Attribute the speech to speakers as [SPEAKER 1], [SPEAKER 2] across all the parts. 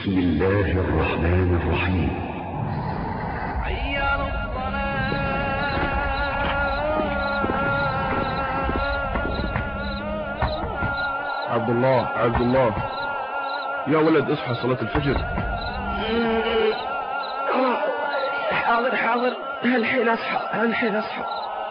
[SPEAKER 1] بسم الله الرحمن الرحيم
[SPEAKER 2] حي على الصلاة
[SPEAKER 3] عبد الله عبد الله يا ولد اصحى صلاة الفجر
[SPEAKER 2] حاضر حاضر هالحين اصحى هالحين اصحى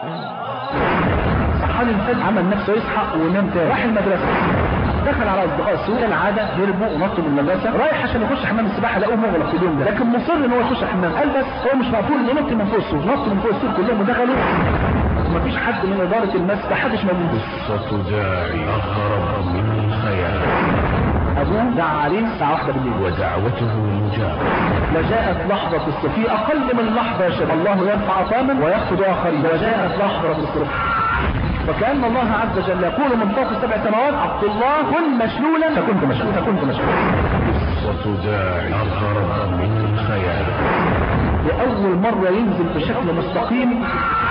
[SPEAKER 4] صحاني الفجر عمل نفسه يصحى ونام تاني راح المدرسة دخل على اصدقاء السوق كالعادة هربوا ونطوا من المدرسة رايح عشان يخش حمام السباحة لقوه مغلق في اليوم ده لكن مصر ان هو يخش الحمام قال بس هو مش مقفول انه نط من فوق السور نط من فوق السور كلهم ودخلوا مفيش حد من إدارة المسجد محدش موجود
[SPEAKER 1] قصة داعي أهرب من الخيال
[SPEAKER 4] أبوه دعا عليه الساعة واحدة بالليل
[SPEAKER 1] ودعوته مجابة
[SPEAKER 4] لجاءت لحظة الصف في أقل من لحظة يا شباب الله يرفع أطاما ويخفض آخرين وجاءت لحظة الصف وكأن الله عز وجل يقول من فوق السبع سماوات عبد الله كن مشلولا فكنت مشلولا فكنت مشلولا
[SPEAKER 1] قصة داعي أهرب من الخيال
[SPEAKER 4] لأول مرة ينزل بشكل مستقيم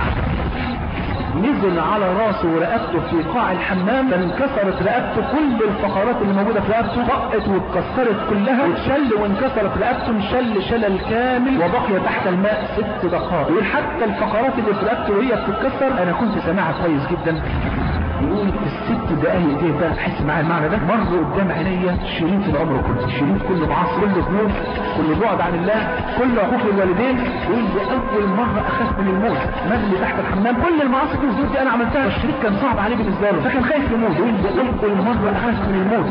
[SPEAKER 4] نزل على راسه ورقبته في قاع الحمام فانكسرت رقبته كل الفقرات اللي موجودة في رقبته طقت واتكسرت كلها واتشل وانكسرت رقبته انشل شلل كامل وبقي تحت الماء ست دقائق يقول حتى الفقرات اللي في رقبته وهي بتتكسر انا كنت سامعها كويس جدا يقول الست دقايق دي بقى احس معايا المعنى ده مر قدام عينيا شريط العمر كله شريط كله معاصر كله ذنوب كله بعد عن الله كله عقوق للوالدين يقول دي اول مره اخاف من الموت مجلي تحت الحمام كل المعاصي دي والذنوب دي انا عملتها الشريط كان صعب عليه بالنسبه له فكان خايف يموت يقول دي اول مره اخاف من الموت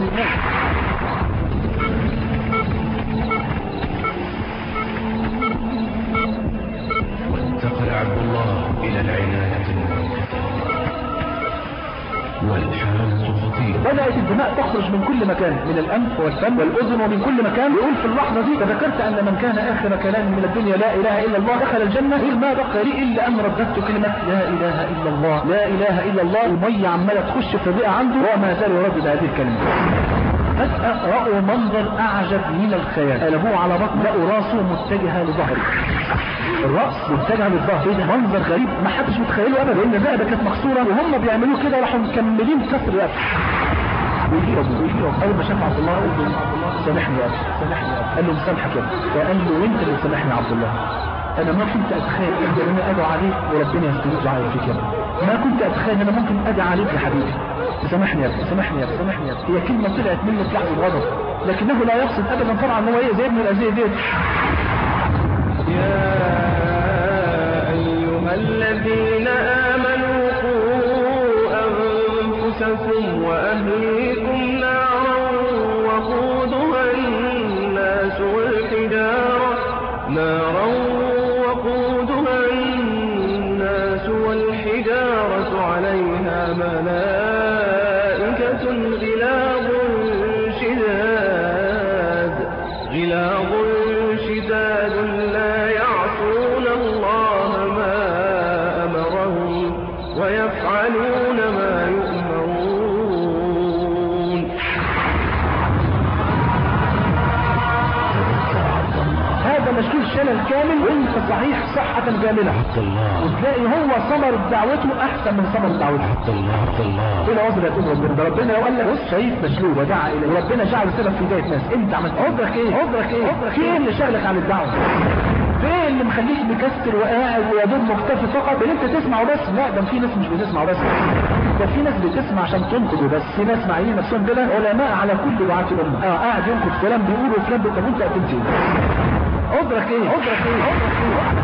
[SPEAKER 1] وانتقل عبد الله إلى العناية المركزة والحالة خطيرة
[SPEAKER 4] بدأت الدماء تخرج من كل مكان من الأنف والفم والأذن ومن كل مكان يقول في اللحظة دي فذكرت أن من كان آخر كلام من الدنيا لا إله إلا الله دخل الجنة يقول ما بقى لي إلا أن رددت كلمة لا إله إلا الله لا إله إلا الله المية عمالة تخش في الرئة عنده وما زال يردد هذه الكلمة فجأة رأوا منظر أعجب من الخيال قلبوه على بطن لقوا راسه متجهة لظهره الرأس متجهة للظهر ايه ده منظر غريب ما حدش متخيله ابدا لان الرقبة كانت مكسورة وهم بيعملوا كده راحوا مكملين كسر الرقبة ويجي ابوه ويجي ابوه اول ما شاف عبد الله قال له سامحني يا ابو سامحني يا ابو قال له مسامحك يا ابو فقال له وانت اللي سامحني يا عبد الله انا ما كنت اتخيل ان انا ادعو عليك وربنا يستجيب دعائي فيك يا ابو ما كنت اتخيل ان انا ممكن ادعي عليك يا حبيبي سامحني يا ابو سامحني يا ابو سامحني يا ابو هي كلمه طلعت منه في لحظه غضب لكنه لا يقصد ابدا طبعا ان هو ايه زي ابن الاذيه ديت
[SPEAKER 2] يا أيها الذين آمنوا قوا أنفسكم وأهليكم نارا وقودها الناس والحجارة نارا وقودها الناس والحجارة عليها ملائكة غلاظ شداد غلاظ شداد لا يعصون الله ما أمرهم ويفعلون ما يؤمرون
[SPEAKER 4] هذا مشكول شلل كامل وانت صحيح صحة كاملة
[SPEAKER 1] عبد الله
[SPEAKER 4] وتلاقي هو ثمر دعوته احسن من ثمر دعوته
[SPEAKER 1] عبد الله عبد الله
[SPEAKER 4] ايه العذر يا تقول ربنا ده ربنا لو قال لك بص شايف مشلول ودعا اليه وربنا جعل سبب في هدايه ناس انت عملت عذرك ايه عذرك ايه عذرك ايه اللي شغلك عن الدعوه ايه اللي مخليك مكسر وقاعد ويا دوب مكتفي فقط ان انت تسمع وبس لا ده في ناس مش بتسمع بس ده في ناس بتسمع عشان تنقد وبس في ناس معينين نفسهم كده علماء على كل دعاة الامه اه قاعد ينقد فلان بيقول وفلان بيقول طب انت قتلت ايه عذرك ايه عذرك ايه عذرك ايه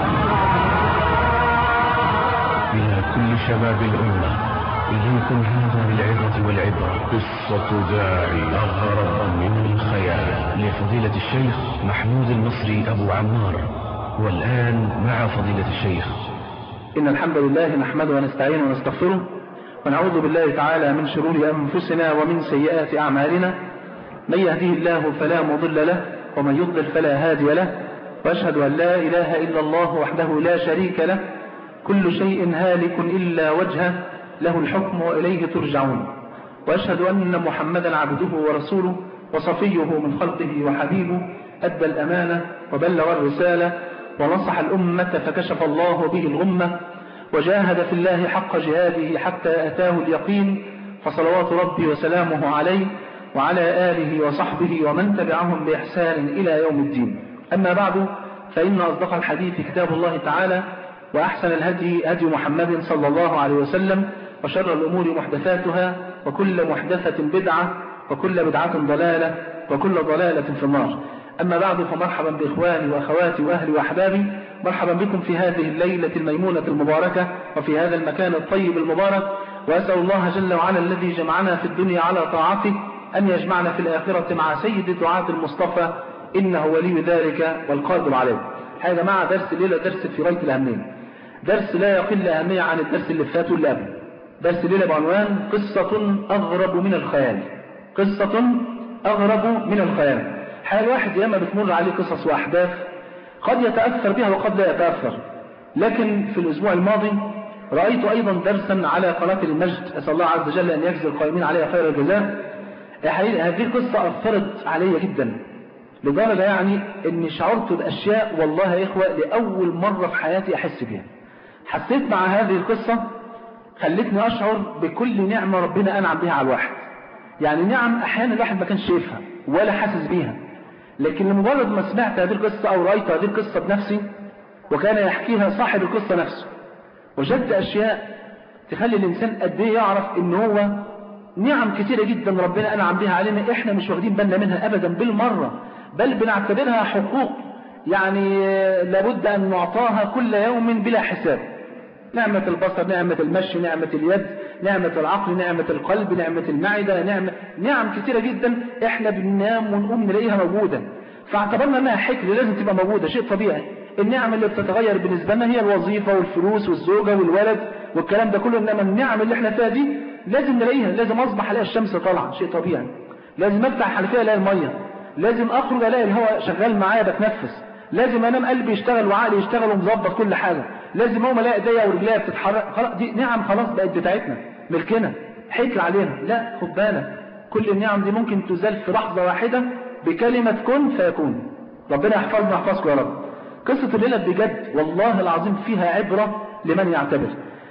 [SPEAKER 1] إلى كل شباب الأمة إليكم هذا للعظة والعبرة قصة داعي أهرب من الخيال لفضيلة الشيخ محمود المصري أبو عمار والآن مع فضيلة الشيخ
[SPEAKER 4] إن الحمد لله نحمده ونستعينه ونستغفره ونعوذ بالله تعالى من شرور أنفسنا ومن سيئات أعمالنا من يهديه الله فلا مضل له ومن يضلل فلا هادي له وأشهد أن لا إله إلا الله وحده لا شريك له كل شيء هالك إلا وجهه له الحكم وإليه ترجعون وأشهد أن محمدا عبده ورسوله وصفيه من خلقه وحبيبه أدى الأمانة وبلغ الرسالة ونصح الأمة فكشف الله به الغمة وجاهد في الله حق جهاده حتى أتاه اليقين فصلوات ربي وسلامه عليه وعلى آله وصحبه ومن تبعهم بإحسان إلى يوم الدين أما بعد فإن أصدق الحديث كتاب الله تعالى وأحسن الهدي هدي محمد صلى الله عليه وسلم وشر الأمور محدثاتها وكل محدثة بدعة وكل بدعة ضلالة وكل ضلالة في النار أما بعد فمرحبا بإخواني وأخواتي وأهلي وأحبابي مرحبا بكم في هذه الليلة الميمونة المباركة وفي هذا المكان الطيب المبارك وأسأل الله جل وعلا الذي جمعنا في الدنيا على طاعته أن يجمعنا في الآخرة مع سيد الدعاة المصطفى إنه ولي ذلك والقادر عليه يا جماعة درس الليلة درس في غاية الأهمية درس لا يقل أهمية عن الدرس اللي فات واللي قبله درس الليلة بعنوان قصة أغرب من الخيال قصة أغرب من الخيال حال واحد ياما بتمر عليه قصص وأحداث قد يتأثر بها وقد لا يتأثر لكن في الأسبوع الماضي رأيت أيضا درسا على قناة المجد أسأل الله عز وجل أن يجزي القائمين عليها خير الجزاء هذه القصة أثرت علي جدا لدرجة يعني أني شعرت بأشياء والله يا إخوة لأول مرة في حياتي أحس بها حسيت مع هذه القصة خلتني أشعر بكل نعمة ربنا أنعم بها على الواحد يعني نعم أحيانا الواحد ما كانش شايفها ولا حاسس بيها لكن لمجرد ما سمعت هذه القصة أو رأيت هذه القصة بنفسي وكان يحكيها صاحب القصة نفسه وجدت أشياء تخلي الإنسان قد ايه يعرف إن هو نعم كثيرة جدا ربنا أنعم بها علينا إحنا مش واخدين بالنا منها أبدا بالمرة بل بنعتبرها حقوق يعني لابد أن نعطاها كل يوم بلا حساب نعمة البصر نعمة المشي نعمة اليد نعمة العقل نعمة القلب نعمة المعدة نعمة نعم كثيرة جدا احنا بننام ونقوم نلاقيها موجودة فاعتبرنا انها حكر لازم تبقى موجودة شيء طبيعي النعم اللي بتتغير بالنسبة لنا هي الوظيفة والفلوس والزوجة والولد والكلام ده كله انما النعم اللي احنا فيها دي لازم نلاقيها لازم اصبح الاقي الشمس طالعة شيء طبيعي لازم افتح الحنفية الاقي المية لازم اخرج الاقي الهواء شغال معايا بتنفس لازم انام قلبي يشتغل وعقلي يشتغل ومظبط كل حاجة لازم اقوم الاقي ايديا ورجليا بتتحرك خلاص دي نعم خلاص بقت بتاعتنا ملكنا حكر علينا لا خد بالك كل النعم دي ممكن تزال في لحظة واحدة بكلمة كن فيكون ربنا يحفظنا ويحفظكم يا رب قصة الليلة بجد والله العظيم فيها عبرة لمن يعتبر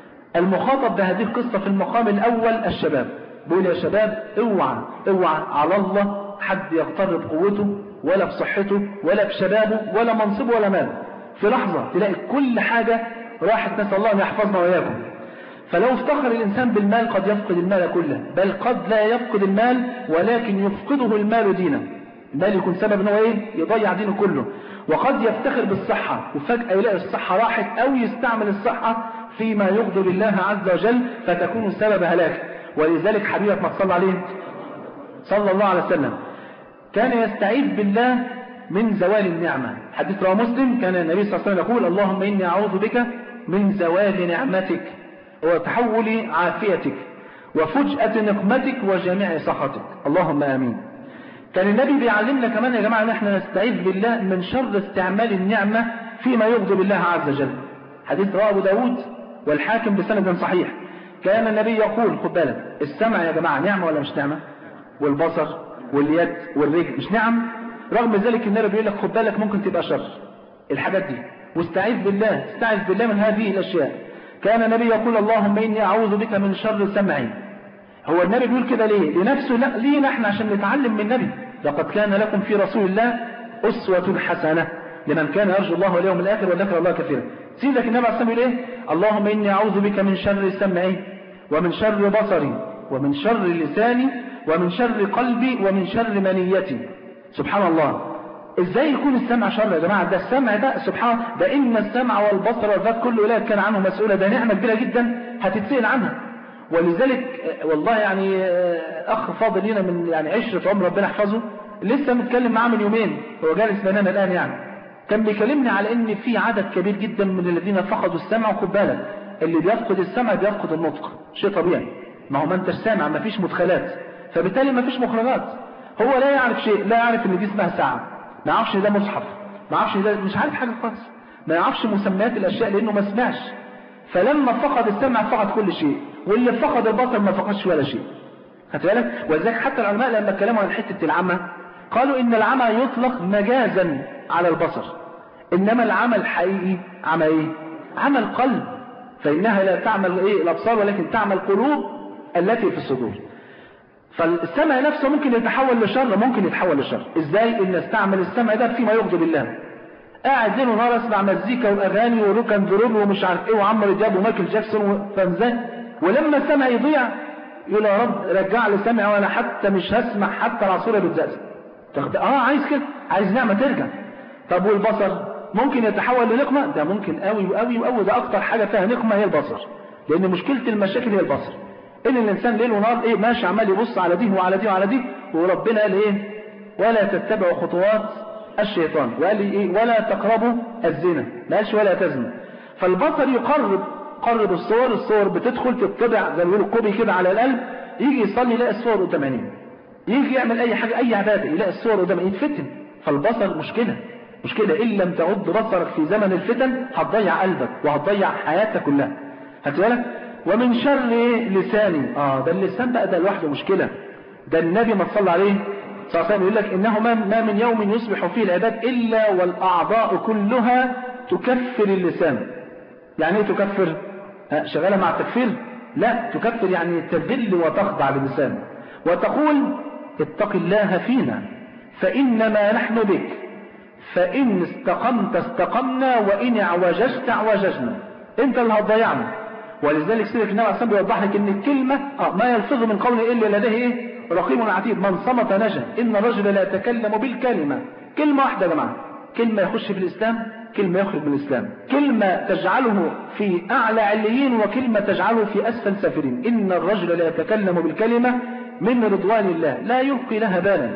[SPEAKER 4] المخاطب بهذه القصة في المقام الأول الشباب بيقول يا شباب اوعى اوعى على الله حد يغتر بقوته ولا بصحته ولا بشبابه ولا منصبه ولا ماله في لحظة تلاقي كل حاجة راحت نسأل الله أن يحفظنا وإياكم فلو افتخر الإنسان بالمال قد يفقد المال كله بل قد لا يفقد المال ولكن يفقده المال دينا المال يكون سبب انه ايه يضيع دينه كله وقد يفتخر بالصحة وفجأة يلاقي الصحة راحت أو يستعمل الصحة فيما يغضب الله عز وجل فتكون سبب هلاك ولذلك حبيبك ما صلى عليه صلى الله عليه وسلم كان يستعيذ بالله من زوال النعمة حديث رواه مسلم كان النبي صلى الله عليه وسلم يقول اللهم إني أعوذ بك من زوال نعمتك وتحول عافيتك وفجأة نقمتك وجميع سخطك اللهم آمين كان النبي بيعلمنا كمان يا جماعة ان احنا نستعيذ بالله من شر استعمال النعمة فيما يغضب الله عز وجل حديث رواه أبو داود والحاكم بسند صحيح كان النبي يقول خد بالك السمع يا جماعة نعمة ولا مش نعمة والبصر واليد والرجل مش نعم رغم ذلك النبي بيقول لك خد بالك ممكن تبقى شر الحاجات دي واستعيذ بالله استعيذ بالله من هذه الأشياء كان النبي يقول اللهم إني أعوذ بك من شر سمعي هو النبي بيقول كده ليه لنفسه لا لينا احنا عشان نتعلم من النبي لقد كان لكم في رسول الله أسوة حسنة لمن كان يرجو الله واليوم الآخر وذكر الله كثيرا سيدك النبي عليه الصلاة والسلام ايه اللهم إني أعوذ بك من شر سمعي ومن شر بصري ومن شر لساني ومن شر قلبي ومن شر منيتي سبحان الله ازاي يكون السمع شر يا جماعة ده السمع ده سبحان ده إن السمع والبصر والذات كل أولئك كان عنه مسؤولة ده نعمة كبيرة جدا هتتسأل عنها ولذلك والله يعني أخ فاضل لنا من يعني عشرة عمر ربنا يحفظه لسه متكلم معاه من يومين هو جالس بيننا الآن يعني كان بيكلمني على ان في عدد كبير جدا من الذين فقدوا السمع وخد بالك اللي بيفقد السمع بيفقد النطق شيء طبيعي ما هو ما انت سامع ما فيش مدخلات فبالتالي ما فيش مخرجات هو لا يعرف شيء لا يعرف ان دي اسمها ساعة ما يعرفش ان ده مصحف ما يعرفش ان ده مش عارف حاجة خالص ما يعرفش مسميات الاشياء لانه ما سمعش فلما فقد السمع فقد كل شيء واللي فقد البصر ما فقدش ولا شيء خدت بالك ولذلك حتى العلماء لما اتكلموا عن حته العمى قالوا ان العمى يطلق مجازا على البصر انما العمى الحقيقي عمى ايه عمى القلب فانها لا تعمل ايه الابصار ولكن تعمل القلوب التي في الصدور فالسمع نفسه ممكن يتحول لشر ممكن يتحول لشر ازاي ان استعمل السمع ده فيما يغضب الله قاعد ليل ونهار اسمع مزيكا واغاني وروكان درول ومش عارف ايه وعمرو دياب ومايكل جاكسون فاهم ازاي ولما السمع يضيع يقول يا رب رجع لي سمعي وانا حتى مش هسمع حتى العصفوره بتزقزق تاخد اه عايز كده عايز نعمه ترجع طب والبصر ممكن يتحول لنقمه ده ممكن قوي وقوي وقوي ده اكتر حاجه فيها نقمه هي البصر لان مشكله المشاكل هي البصر ان الانسان ليل ونهار ايه ماشي عمال يبص على دي وعلى دي وعلى دي وربنا قال ايه ولا تتبعوا خطوات الشيطان وقال لي ايه ولا تقربوا الزنا ما قالش ولا تزنوا فالبصر يقرب قرب الصور الصور بتدخل تتبع زي ما بيقولوا كوبي كده على القلب يجي يصلي يلاقي الصور قدام عينيه يجي يعمل اي حاجه اي عباده يلاقي الصور قدام عينيه يتفتن فالبصر مشكله مشكله ان لم تعد بصرك في زمن الفتن هتضيع قلبك وهتضيع حياتك كلها هات بالك ومن شر لساني اه ده اللسان بقى ده لوحده مشكله ده النبي ما صلى عليه صلى الله عليه وسلم يقول لك انه ما من يوم يصبح فيه العباد الا والاعضاء كلها تكفر اللسان يعني ايه تكفر شغاله مع التكفير لا تكفر يعني تذل وتخضع للسان وتقول اتق الله فينا فانما نحن بك فان استقمت استقمنا وان اعوججت اعوججنا انت اللي هتضيعنا ولذلك سيدنا النبي عليه الصلاه بيوضح لك ان الكلمه اه ما يلفظ من قول الا لديه ايه رقيب عتيد من صمت نجا ان الرجل لا يتكلم بالكلمه كلمه واحده يا جماعه كلمه يخش في الاسلام كلمه يخرج من الاسلام كلمه تجعله في اعلى عليين وكلمه تجعله في اسفل سافلين ان الرجل لا يتكلم بالكلمه من رضوان الله لا يلقي لها بالا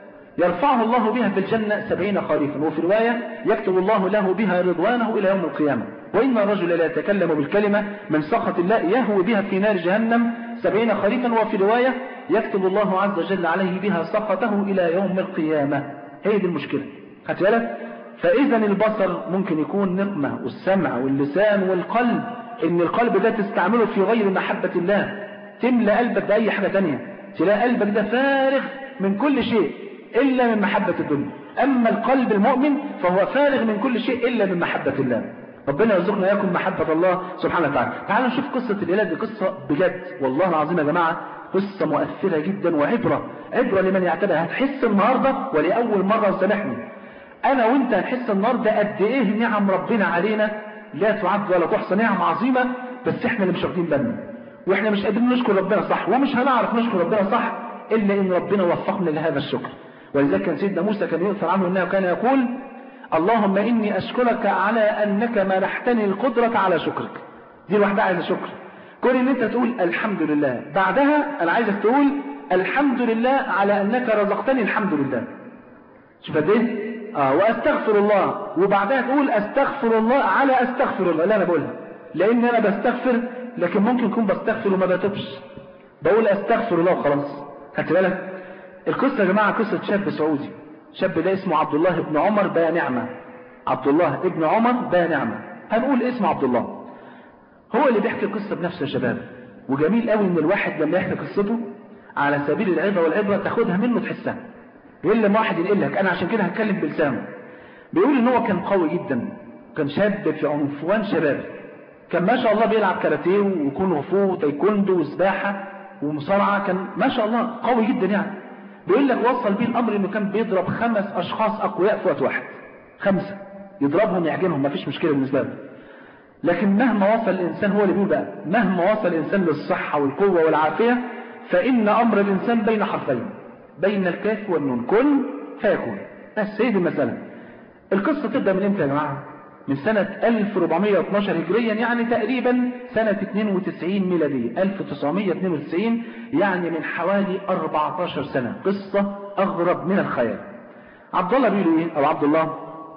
[SPEAKER 4] يرفعه الله بها في الجنة سبعين خريفا وفي رواية يكتب الله له بها رضوانه إلى يوم القيامة وإن الرجل لا يتكلم بالكلمة من سخط الله يهوي بها في نار جهنم سبعين خريفا وفي رواية يكتب الله عز وجل عليه بها سخطه إلى يوم القيامة هي دي المشكلة خدت بالك فإذا البصر ممكن يكون نقمة والسمع واللسان والقلب إن القلب ده تستعمله في غير محبة الله تملى قلبك بأي حاجة تانية تلاقي قلبك ده فارغ من كل شيء إلا من محبة الدنيا أما القلب المؤمن فهو فارغ من كل شيء إلا من محبة الله ربنا يرزقنا إياكم محبة الله سبحانه وتعالى تعالوا نشوف قصة الإله دي قصة بجد والله العظيم يا جماعة قصة مؤثرة جدا وعبرة عبرة لمن يعتبرها هتحس النهاردة ولأول مرة سامحني أنا وأنت هنحس النهاردة قد إيه نعم ربنا علينا لا تعد ولا تحصى نعم عظيمة بس إحنا اللي مش واخدين بالنا وإحنا مش قادرين نشكر ربنا صح ومش هنعرف نشكر ربنا صح إلا إن ربنا وفقنا لهذا الشكر ولذلك كان سيدنا موسى كان يؤثر عنه انه كان يقول اللهم اني اشكرك على انك منحتني القدرة على شكرك دي لوحدها عايزه شكر كون ان انت تقول الحمد لله بعدها انا عايزك تقول الحمد لله على انك رزقتني الحمد لله شوف قد ايه اه واستغفر الله وبعدها تقول استغفر الله على استغفر الله لا انا بقولها لان انا بستغفر لكن ممكن يكون بستغفر وما بتوبش بقول استغفر الله وخلاص خدت بالك القصة يا جماعة قصة شاب سعودي شاب ده اسمه عبد الله بن عمر با نعمة عبد الله ابن عمر با نعمة هنقول اسمه عبد الله هو اللي بيحكي القصة بنفسه يا شباب وجميل قوي ان الواحد لما يحكي قصته على سبيل العبرة والعبرة تاخدها منه تحسها يقول لما واحد يقول لك انا عشان كده هتكلم بلسانه بيقول ان هو كان قوي جدا كان شاب في عنفوان شباب كان ما شاء الله بيلعب كاراتيه وكونغ فو وتايكوندو وسباحة ومصارعة كان ما شاء الله قوي جدا يعني بيقول لك وصل بيه الامر انه كان بيضرب خمس اشخاص اقوياء في وقت واحد خمسة يضربهم يعجنهم مفيش مشكلة بالنسبة له لكن مهما وصل الانسان هو اللي بيقول بقى مهما وصل الانسان للصحة والقوة والعافية فان امر الانسان بين حرفين بين الكاف والنون كن فيكون بس هي دي المسألة القصة تبدأ من امتى يا جماعة من سنة 1412 هجريا يعني تقريبا سنة 92 ميلادية 1992 يعني من حوالي 14 سنة قصة أغرب من الخيال عبد الله بيقول إيه أو عبد الله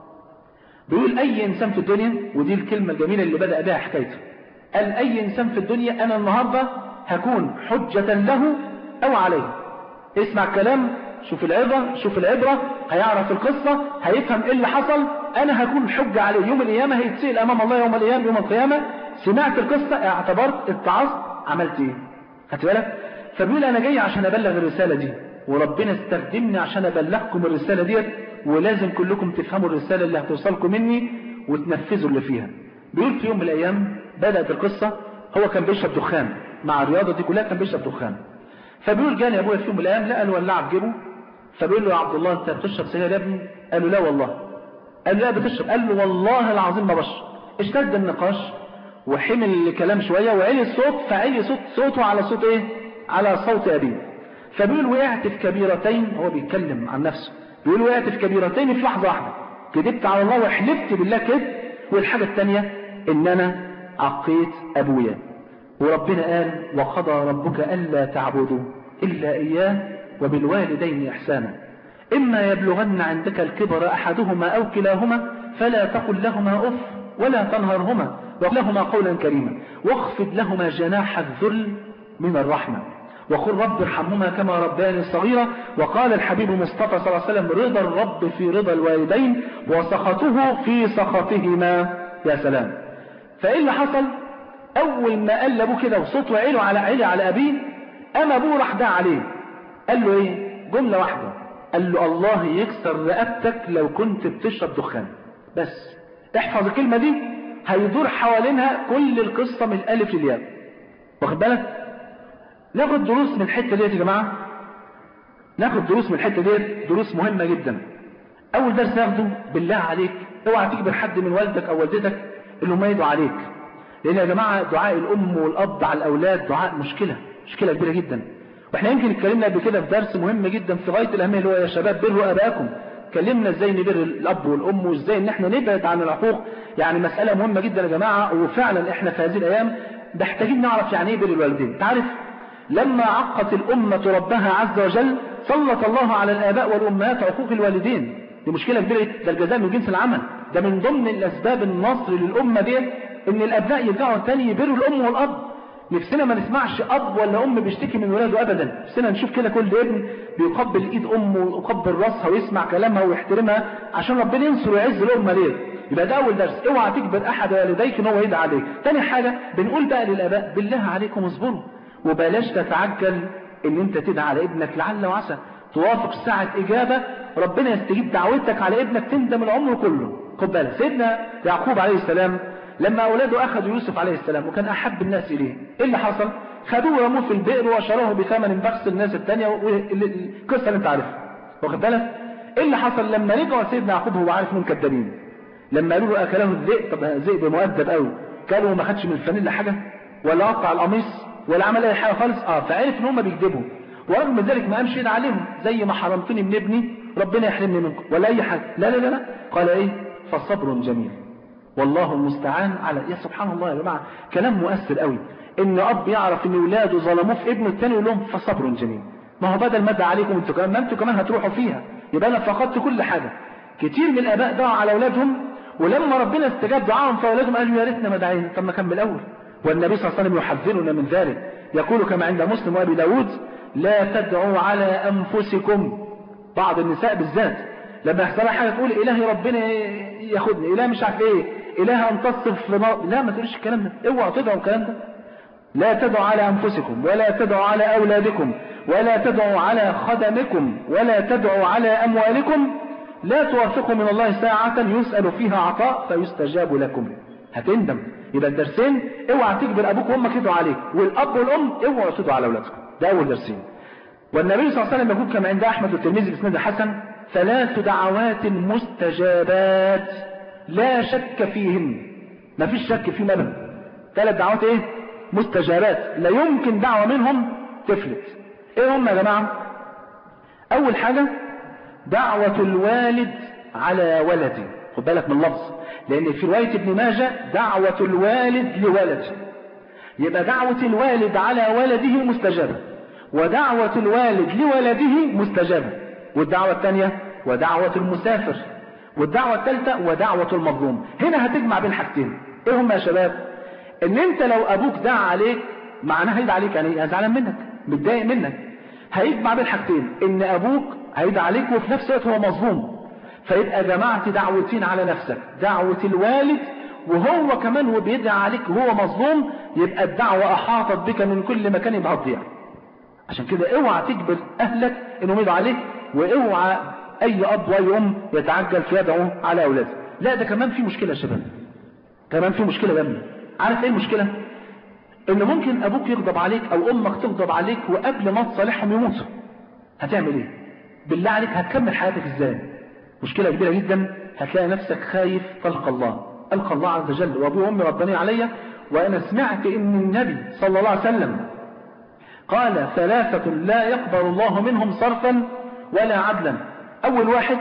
[SPEAKER 4] بيقول أي إنسان في الدنيا ودي الكلمة الجميلة اللي بدأ بها حكايته قال أي إنسان في الدنيا أنا النهاردة هكون حجة له أو عليه اسمع الكلام شوف العبرة شوف العبرة هيعرف القصة هيفهم ايه اللي حصل انا هكون حجة عليه يوم القيامة هيتسأل امام الله يوم القيامة يوم القيامة سمعت القصة اعتبرت اتعظت عملت ايه خدت بالك فبيقول انا جاي عشان ابلغ الرسالة دي وربنا استخدمني عشان ابلغكم الرسالة ديت ولازم كلكم تفهموا الرسالة اللي هتوصلكم مني وتنفذوا اللي فيها بيقول في يوم من الايام بدأت القصة هو كان بيشرب دخان مع الرياضة دي كلها كان بيشرب دخان فبيقول جاني ابويا في يوم من الايام لقى الولاعه في جيبه فبيقول له يا عبد الله انت بتشرب سجاير يا ابني قال له لا والله قال له لا بتشرب قال له والله العظيم ما بشرب اشتد النقاش وحمل الكلام شويه وعلي الصوت فعلي صوت صوته على صوت ايه على صوت ابيه فبيقول وقعت في كبيرتين هو بيتكلم عن نفسه بيقول وقعت في كبيرتين في لحظه واحده كذبت على الله وحلفت بالله كده والحاجه الثانيه ان انا عقيت ابويا وربنا قال وقضى ربك الا تعبدوا الا اياه وبالوالدين احسانا اما يبلغن عندك الكبر احدهما او كلاهما فلا تقل لهما اف ولا تنهرهما وقل لهما قولا كريما واخفض لهما جناح الذل من الرحمه وقل رب ارحمهما كما ربياني صغيرا وقال الحبيب المصطفى صلى الله عليه وسلم رضا الرب في رضا الوالدين وسخطه في سخطهما يا سلام فايه اللي حصل اول ما قال لابوه كده وصوته عيله على عيله على ابيه اما ابوه راح دعا عليه قال له ايه جمله واحده قال له الله يكسر رقبتك لو كنت بتشرب دخان بس احفظ الكلمه دي هيدور حوالينها كل القصه من الالف للياء واخد بالك ناخد دروس من الحته ديت يا جماعه ناخد دروس من الحته ديت دروس مهمه جدا اول درس ناخده بالله عليك اوعى تجبر حد من والدك او والدتك انهم يدعوا عليك لان يا جماعه دعاء الام والاب على الاولاد دعاء مشكله مشكله كبيره جدا واحنا يمكن اتكلمنا قبل كده في درس مهم جدا في غايه الاهميه اللي هو يا شباب بروا ابائكم اتكلمنا ازاي نبر الاب والام وازاي ان احنا نبعد عن العقوق يعني مساله مهمه جدا يا جماعه وفعلا احنا في هذه الايام محتاجين نعرف يعني ايه بر الوالدين تعرف لما عقت الأمة ربها عز وجل سلط الله على الآباء والأمهات عقوق الوالدين دي مشكلة كبيرة ده الجزاء من جنس العمل ده من ضمن الأسباب النصر للأمة دي إن الأبناء يرجعوا تاني يبروا الأم والأب نفسنا ما نسمعش أب ولا أم بيشتكي من ولاده أبدا نفسنا نشوف كده كل ابن بيقبل إيد أمه ويقبل راسها ويسمع كلامها ويحترمها عشان ربنا ينصر ويعز الأمة ليه يبقى ده أول درس اوعى تجبر أحد والديك إن هو يدعي عليك تاني حاجة بنقول بقى للآباء بالله عليكم اصبروا وبلاش تتعجل ان انت تدعى على ابنك لعل وعسى توافق ساعة اجابة ربنا يستجيب دعوتك على ابنك تندم العمر كله خد بالك سيدنا يعقوب عليه السلام لما اولاده اخذوا يوسف عليه السلام وكان احب الناس اليه ايه اللي حصل خدوه ورموه في البئر وشروه بثمن بخس الناس الثانيه والقصه اللي انت عارفها واخد بالك ايه اللي حصل لما رجعوا سيدنا يعقوب هو عارف انهم كدابين لما قالوا له اكله الذئب طب ذئب مؤدب قوي قالوا ما خدش من الفانيلا حاجه ولا قطع القميص ولا عمل اي حاجه خالص اه فعرف ان هم بيكذبوا ورغم ذلك ما قامش يدعي عليهم زي ما حرمتني من ابني ربنا يحرمني منكم ولا اي حاجه لا لا لا, لا. قال ايه فصبر جميل والله المستعان على يا سبحان الله يا جماعه كلام مؤثر قوي ان اب يعرف ان ولاده ظلموه في ابنه الثاني يقول لهم فصبر جميل ما هو بدل ما ادعي عليكم انتوا كمان ما انتوا كمان هتروحوا فيها يبقى انا فقدت كل حاجه كتير من الاباء دعوا على اولادهم ولما ربنا استجاب دعاهم فاولادهم قالوا يا ريتنا ما دعينا طب ما كان من الاول والنبي صلى الله عليه وسلم يحذرنا من ذلك يقول كما عند مسلم وابي داود لا تدعوا على انفسكم بعض النساء بالذات لما يحصل لها حاجه تقول الهي ربنا ياخدني اله مش عارف ايه اله انتصف في نار لا ما تقولش الكلام ده اوعوا تدعوا الكلام ده لا تدعوا على انفسكم ولا تدعوا على اولادكم ولا تدعوا على خدمكم ولا تدعوا على اموالكم لا توافقوا من الله ساعة يسأل فيها عطاء فيستجاب لكم هتندم يبقى الدرسين اوعى تجبر ابوك وامك يدعوا عليك والاب والام اوعوا تدعوا على اولادكم ده اول درسين والنبي صلى الله عليه وسلم يقول كما عند احمد والترمذي باسناد حسن ثلاث دعوات مستجابات لا شك فيهن ما فيش شك فيهم ابدا ثلاث دعوات ايه مستجابات لا يمكن دعوه منهم تفلت ايه هم يا جماعه اول حاجه دعوه الوالد على ولده خد بالك من اللفظ لأن في رواية ابن ماجه دعوة الوالد لولده يبقى دعوة الوالد على ولده مستجابة ودعوة الوالد لولده مستجابة والدعوة الثانية ودعوة المسافر والدعوة الثالثة ودعوة المظلوم هنا هتجمع بين حاجتين ايه هم يا شباب ان انت لو ابوك دعا عليك معناه هيدعى عليك يعني زعلان منك متضايق منك هيجمع بين حاجتين ان ابوك هيدعى عليك وفي نفس الوقت هو مظلوم فيبقى جمعت دعوتين على نفسك دعوة الوالد وهو كمان هو بيدعى عليك وهو مظلوم يبقى الدعوة أحاطت بك من كل مكان يبقى هتضيع عشان كده اوعى تجبر أهلك إنهم يدعوا عليك واوعى أي أب وأي أم يتعجل في يدعو على أولاده لا ده كمان في مشكلة يا شباب كمان في مشكلة جامدة عارف إيه المشكلة؟ ان ممكن ابوك يغضب عليك او امك تغضب عليك وقبل ما تصالحهم يموتوا هتعمل ايه بالله عليك هتكمل حياتك ازاي مشكلة كبيرة جدا هتلاقي نفسك خايف تلقى الله ألقى الله عز وجل وأبوي وأمي رباني عليا وأنا سمعت إن النبي صلى الله عليه وسلم قال ثلاثة لا يقبل الله منهم صرفا ولا عدلا أول واحد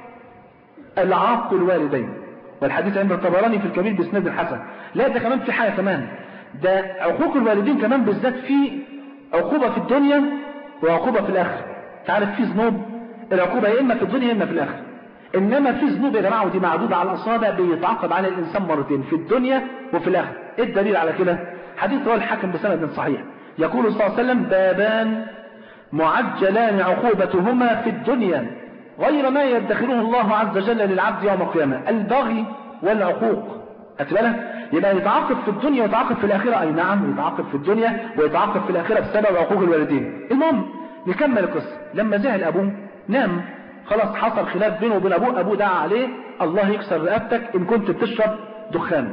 [SPEAKER 4] العاق الوالدين والحديث عند الطبراني في الكبير باسناد الحسن لا ده كمان في حاجة كمان ده عقوق الوالدين كمان بالذات في عقوبة في الدنيا وعقوبة في الآخرة تعرف في ذنوب العقوبة يا إما في الدنيا يا إما في الآخرة إنما في ذنوب يا جماعة ودي معدودة على الأصابع بيتعاقب على الإنسان مرتين في الدنيا وفي الآخرة إيه الدليل على كده حديث رواه الحاكم بسند صحيح يقول صلى الله عليه وسلم بابان معجلان عقوبتهما في الدنيا غير ما يدخره الله عز وجل للعبد يوم القيامة البغي والعقوق أتبالك يبقى يتعاقب في الدنيا ويتعاقب في الآخرة أي نعم يتعاقب في الدنيا ويتعاقب في الآخرة بسبب عقوق الوالدين المهم نكمل القصة لما زعل أبوه نام خلاص حصل خلاف بينه وبين أبوه أبوه دعا عليه الله يكسر رقبتك إن كنت بتشرب دخان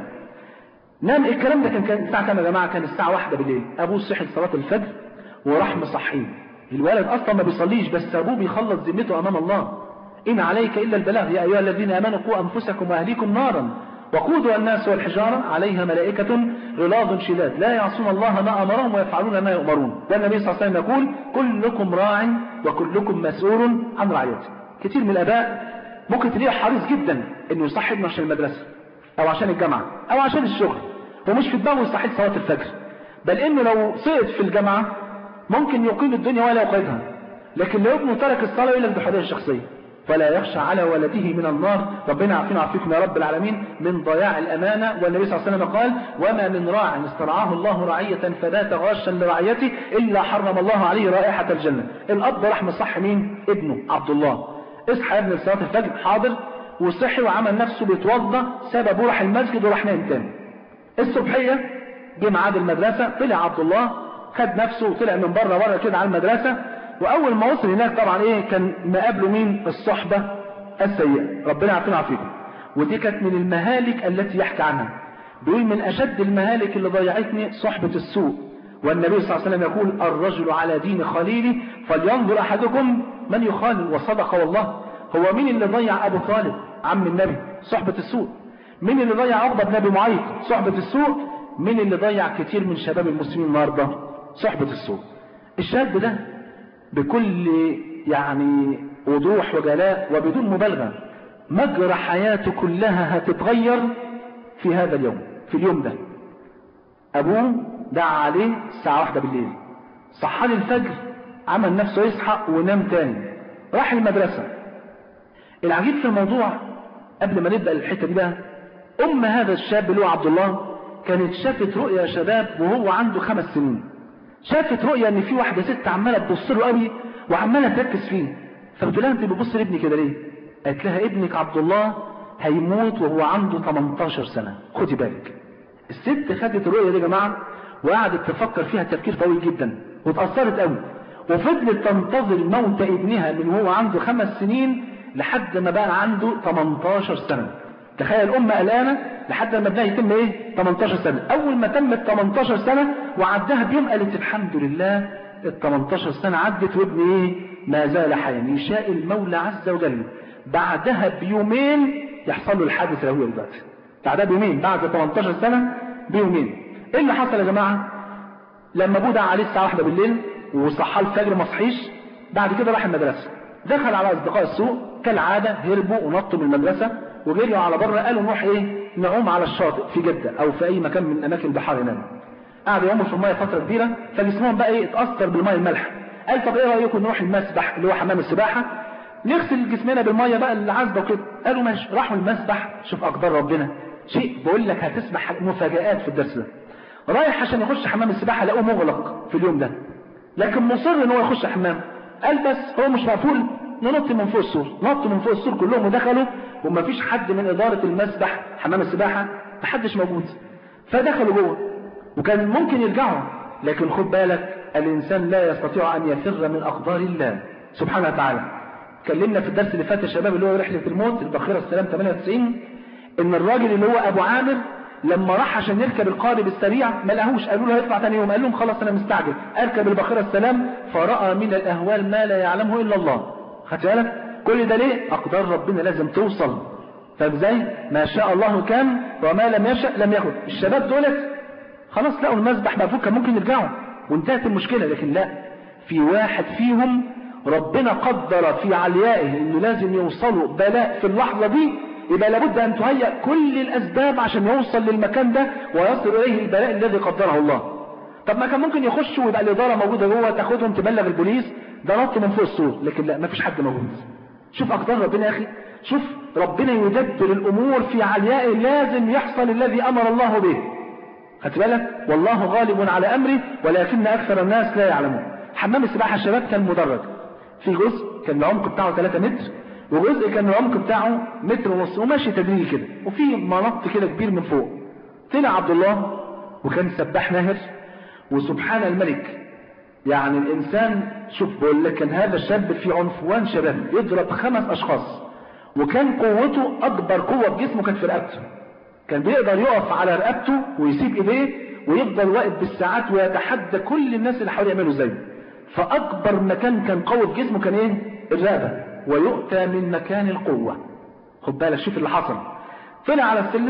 [SPEAKER 4] نام الكلام ده كان كان الساعة كام يا جماعة كان الساعة واحدة بالليل أبوه صحي صلاة الفجر وراح مصحيه الولد أصلا ما بيصليش بس أبوه بيخلص ذمته أمام الله إن عليك إلا البلاغ يا أيها الذين آمنوا قوا أنفسكم وأهليكم نارا وقودها الناس والحجارة عليها ملائكة غلاظ شداد لا يعصون الله ما أمرهم ويفعلون ما يؤمرون والنبي صلى الله عليه وسلم يقول كلكم راع وكلكم مسؤول عن رعيته كتير من الآباء ممكن تلاقيه حريص جدا إنه يصحي ابنه عشان المدرسة أو عشان الجامعة أو عشان الشغل ومش في دماغه يصحي صلاة الفجر بل إنه لو سقط في الجامعة ممكن يقيم الدنيا ولا يقيدها لكن لو ابنه ترك الصلاة يقول لك ده حرية الشخصية فلا يخشى على ولده من النار ربنا يعافينا ويعافيكم يا رب العالمين من ضياع الأمانة والنبي صلى الله عليه وسلم قال وما من راع استرعاه الله رعية فبات غاشا لرعيته إلا حرم الله عليه رائحة الجنة الأب راح مصح مين ابنه عبد الله اصحى يا ابن صلاة الفجر حاضر وصحي وعمل نفسه بيتوضى ساب ابوه راح المسجد وراح نايم تاني الصبحية جه ميعاد المدرسة طلع عبد الله خد نفسه وطلع من بره بره كده على المدرسة واول ما وصل هناك طبعا ايه كان مقابله مين الصحبة السيئة ربنا يعافينا ويعافيكم ودي كانت من المهالك التي يحكي عنها بيقول من اشد المهالك اللي ضيعتني صحبة السوء والنبي صلى الله عليه وسلم يقول الرجل على دين خليله فلينظر احدكم من يخالل وصدق والله هو مين اللي ضيع ابو طالب عم النبي صحبة السوء مين اللي ضيع عقبة بن ابي معيط صحبة السوء مين اللي ضيع كتير من شباب المسلمين النهارده صحبة السوء الشاب ده بكل يعني وضوح وجلاء وبدون مبالغة مجرى حياته كلها هتتغير في هذا اليوم في اليوم ده أبوه دعا عليه الساعة واحدة بالليل صحى الفجر عمل نفسه يصحى ونام تاني راح المدرسة العجيب في الموضوع قبل ما نبدأ الحتة دي بقى أم هذا الشاب اللي هو عبد الله كانت شافت رؤيا شباب وهو عنده خمس سنين شافت رؤيا ان في واحده ست عماله تبص له قوي وعماله تركز فيه فقلت لها انت بتبص لابني كده ليه قالت لها ابنك عبد الله هيموت وهو عنده 18 سنه خدي بالك الست خدت الرؤيا دي يا جماعه وقعدت تفكر فيها تفكير طويل جدا واتاثرت قوي وفضلت تنتظر موت ابنها من وهو عنده خمس سنين لحد ما بقى عنده 18 سنه تخيل الأمة قلقانة لحد ما ابنها يتم ايه 18 سنة أول ما تمت 18 سنة وعدها بيوم قالت الحمد لله ال 18 سنة عدت وابني ايه ما زال حيا يشاء المولى عز وجل بعدها بيومين يحصل له الحادث اللي هو دلوقتي بعدها بيومين بعد 18 سنة بيومين ايه اللي حصل يا جماعة لما ابوه دعا عليه الساعة واحدة بالليل وصحى الفجر ما صحيش بعد كده راح المدرسة دخل على أصدقاء السوق كالعادة هربوا ونطوا من المدرسة وجريوا على بره قالوا نروح ايه نعوم على الشاطئ في جدة او في اي مكان من اماكن البحار هناك قعدوا يعوموا في الميه فتره كبيره فجسمهم بقى ايه اتاثر بالميه المالحه قال طب ايه رايكم نروح المسبح اللي هو حمام السباحه نغسل جسمنا بالميه بقى العذبه وكده قالوا ماشي راحوا المسبح شوف اقدار ربنا شيء بقول لك هتسمع مفاجآت في الدرس ده رايح عشان يخش حمام السباحه لقوه مغلق في اليوم ده لكن مصر ان هو يخش حمام قال بس هو مش مقفول ننط من فوق السور نطوا من فوق السور كلهم ودخلوا وما فيش حد من إدارة المسبح حمام السباحة محدش موجود فدخلوا جوه وكان ممكن يرجعوا لكن خد بالك الإنسان لا يستطيع أن يفر من أقدار الله سبحانه وتعالى اتكلمنا في الدرس اللي فات يا شباب اللي هو رحلة الموت البخيرة السلام 98 إن الراجل اللي هو أبو عامر لما راح عشان يركب القارب السريع ما لقاهوش قالوا له هيطلع تاني يوم قال لهم خلاص انا مستعجل اركب الباخره السلام فراى من الاهوال ما لا يعلمه الا الله خدت بالك كل ده ليه اقدار ربنا لازم توصل طب ازاي ما شاء الله كان وما لم يشاء لم يكن الشباب دولت خلاص لقوا المسبح مقفول كان ممكن يرجعوا وانتهت المشكله لكن لا في واحد فيهم ربنا قدر في عليائه انه لازم يوصلوا بلاء في اللحظه دي يبقى لابد ان تهيأ كل الاسباب عشان يوصل للمكان ده ويصل اليه البلاء الذي قدره الله طب ما كان ممكن يخشوا ويبقى الاداره موجوده جوه تاخدهم تبلغ البوليس ده نط من فوق السور لكن لا ما فيش حد موجود شوف اقدار ربنا يا اخي شوف ربنا يدبر الامور في عليائه لازم يحصل الذي امر الله به خدت بالك والله غالب على امره ولكن اكثر الناس لا يعلمون حمام السباحه الشباب كان مدرج في جزء كان العمق بتاعه 3 متر وجزء كان العمق بتاعه متر ونص وماشي تدريجي كده وفي منط كده كبير من فوق طلع عبد الله وكان سباح ناهر وسبحان الملك يعني الانسان شوف بقول لك كان هذا الشاب في عنفوان شباب يضرب خمس اشخاص وكان قوته اكبر قوه في جسمه كانت في رقبته كان بيقدر يقف على رقبته ويسيب ايديه ويفضل واقف بالساعات ويتحدى كل الناس اللي حواليه يعملوا زيه فاكبر مكان كان قوي في جسمه كان ايه الرقبه ويؤتى من مكان القوه خد بالك شوف اللي حصل طلع على السلم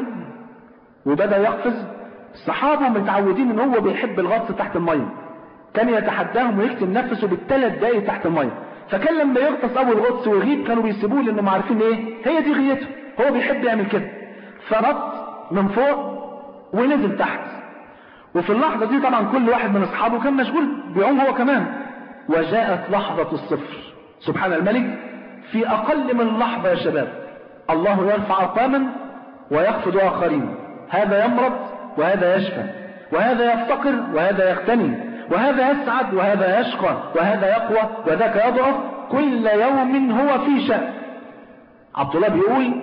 [SPEAKER 4] وبدا يقفز الصحابه متعودين ان هو بيحب الغطس تحت الميه كان يتحداهم ويكتم نفسه بالثلاث دقايق تحت الميه فكان لما يغطس اول غطس ويغيب كانوا بيسيبوه لانهم عارفين ايه هي دي غيته هو بيحب يعمل كده فنط من فوق ونزل تحت وفي اللحظة دي طبعا كل واحد من اصحابه كان مشغول بيعوم هو كمان وجاءت لحظة الصفر سبحان الملك في اقل من لحظة يا شباب الله يرفع اقواما ويخفض اخرين هذا يمرض وهذا يشفى وهذا يفتقر وهذا يغتني وهذا يسعد وهذا يشقى وهذا يقوى وذاك يضعف كل يوم هو في شأن عبد الله بيقول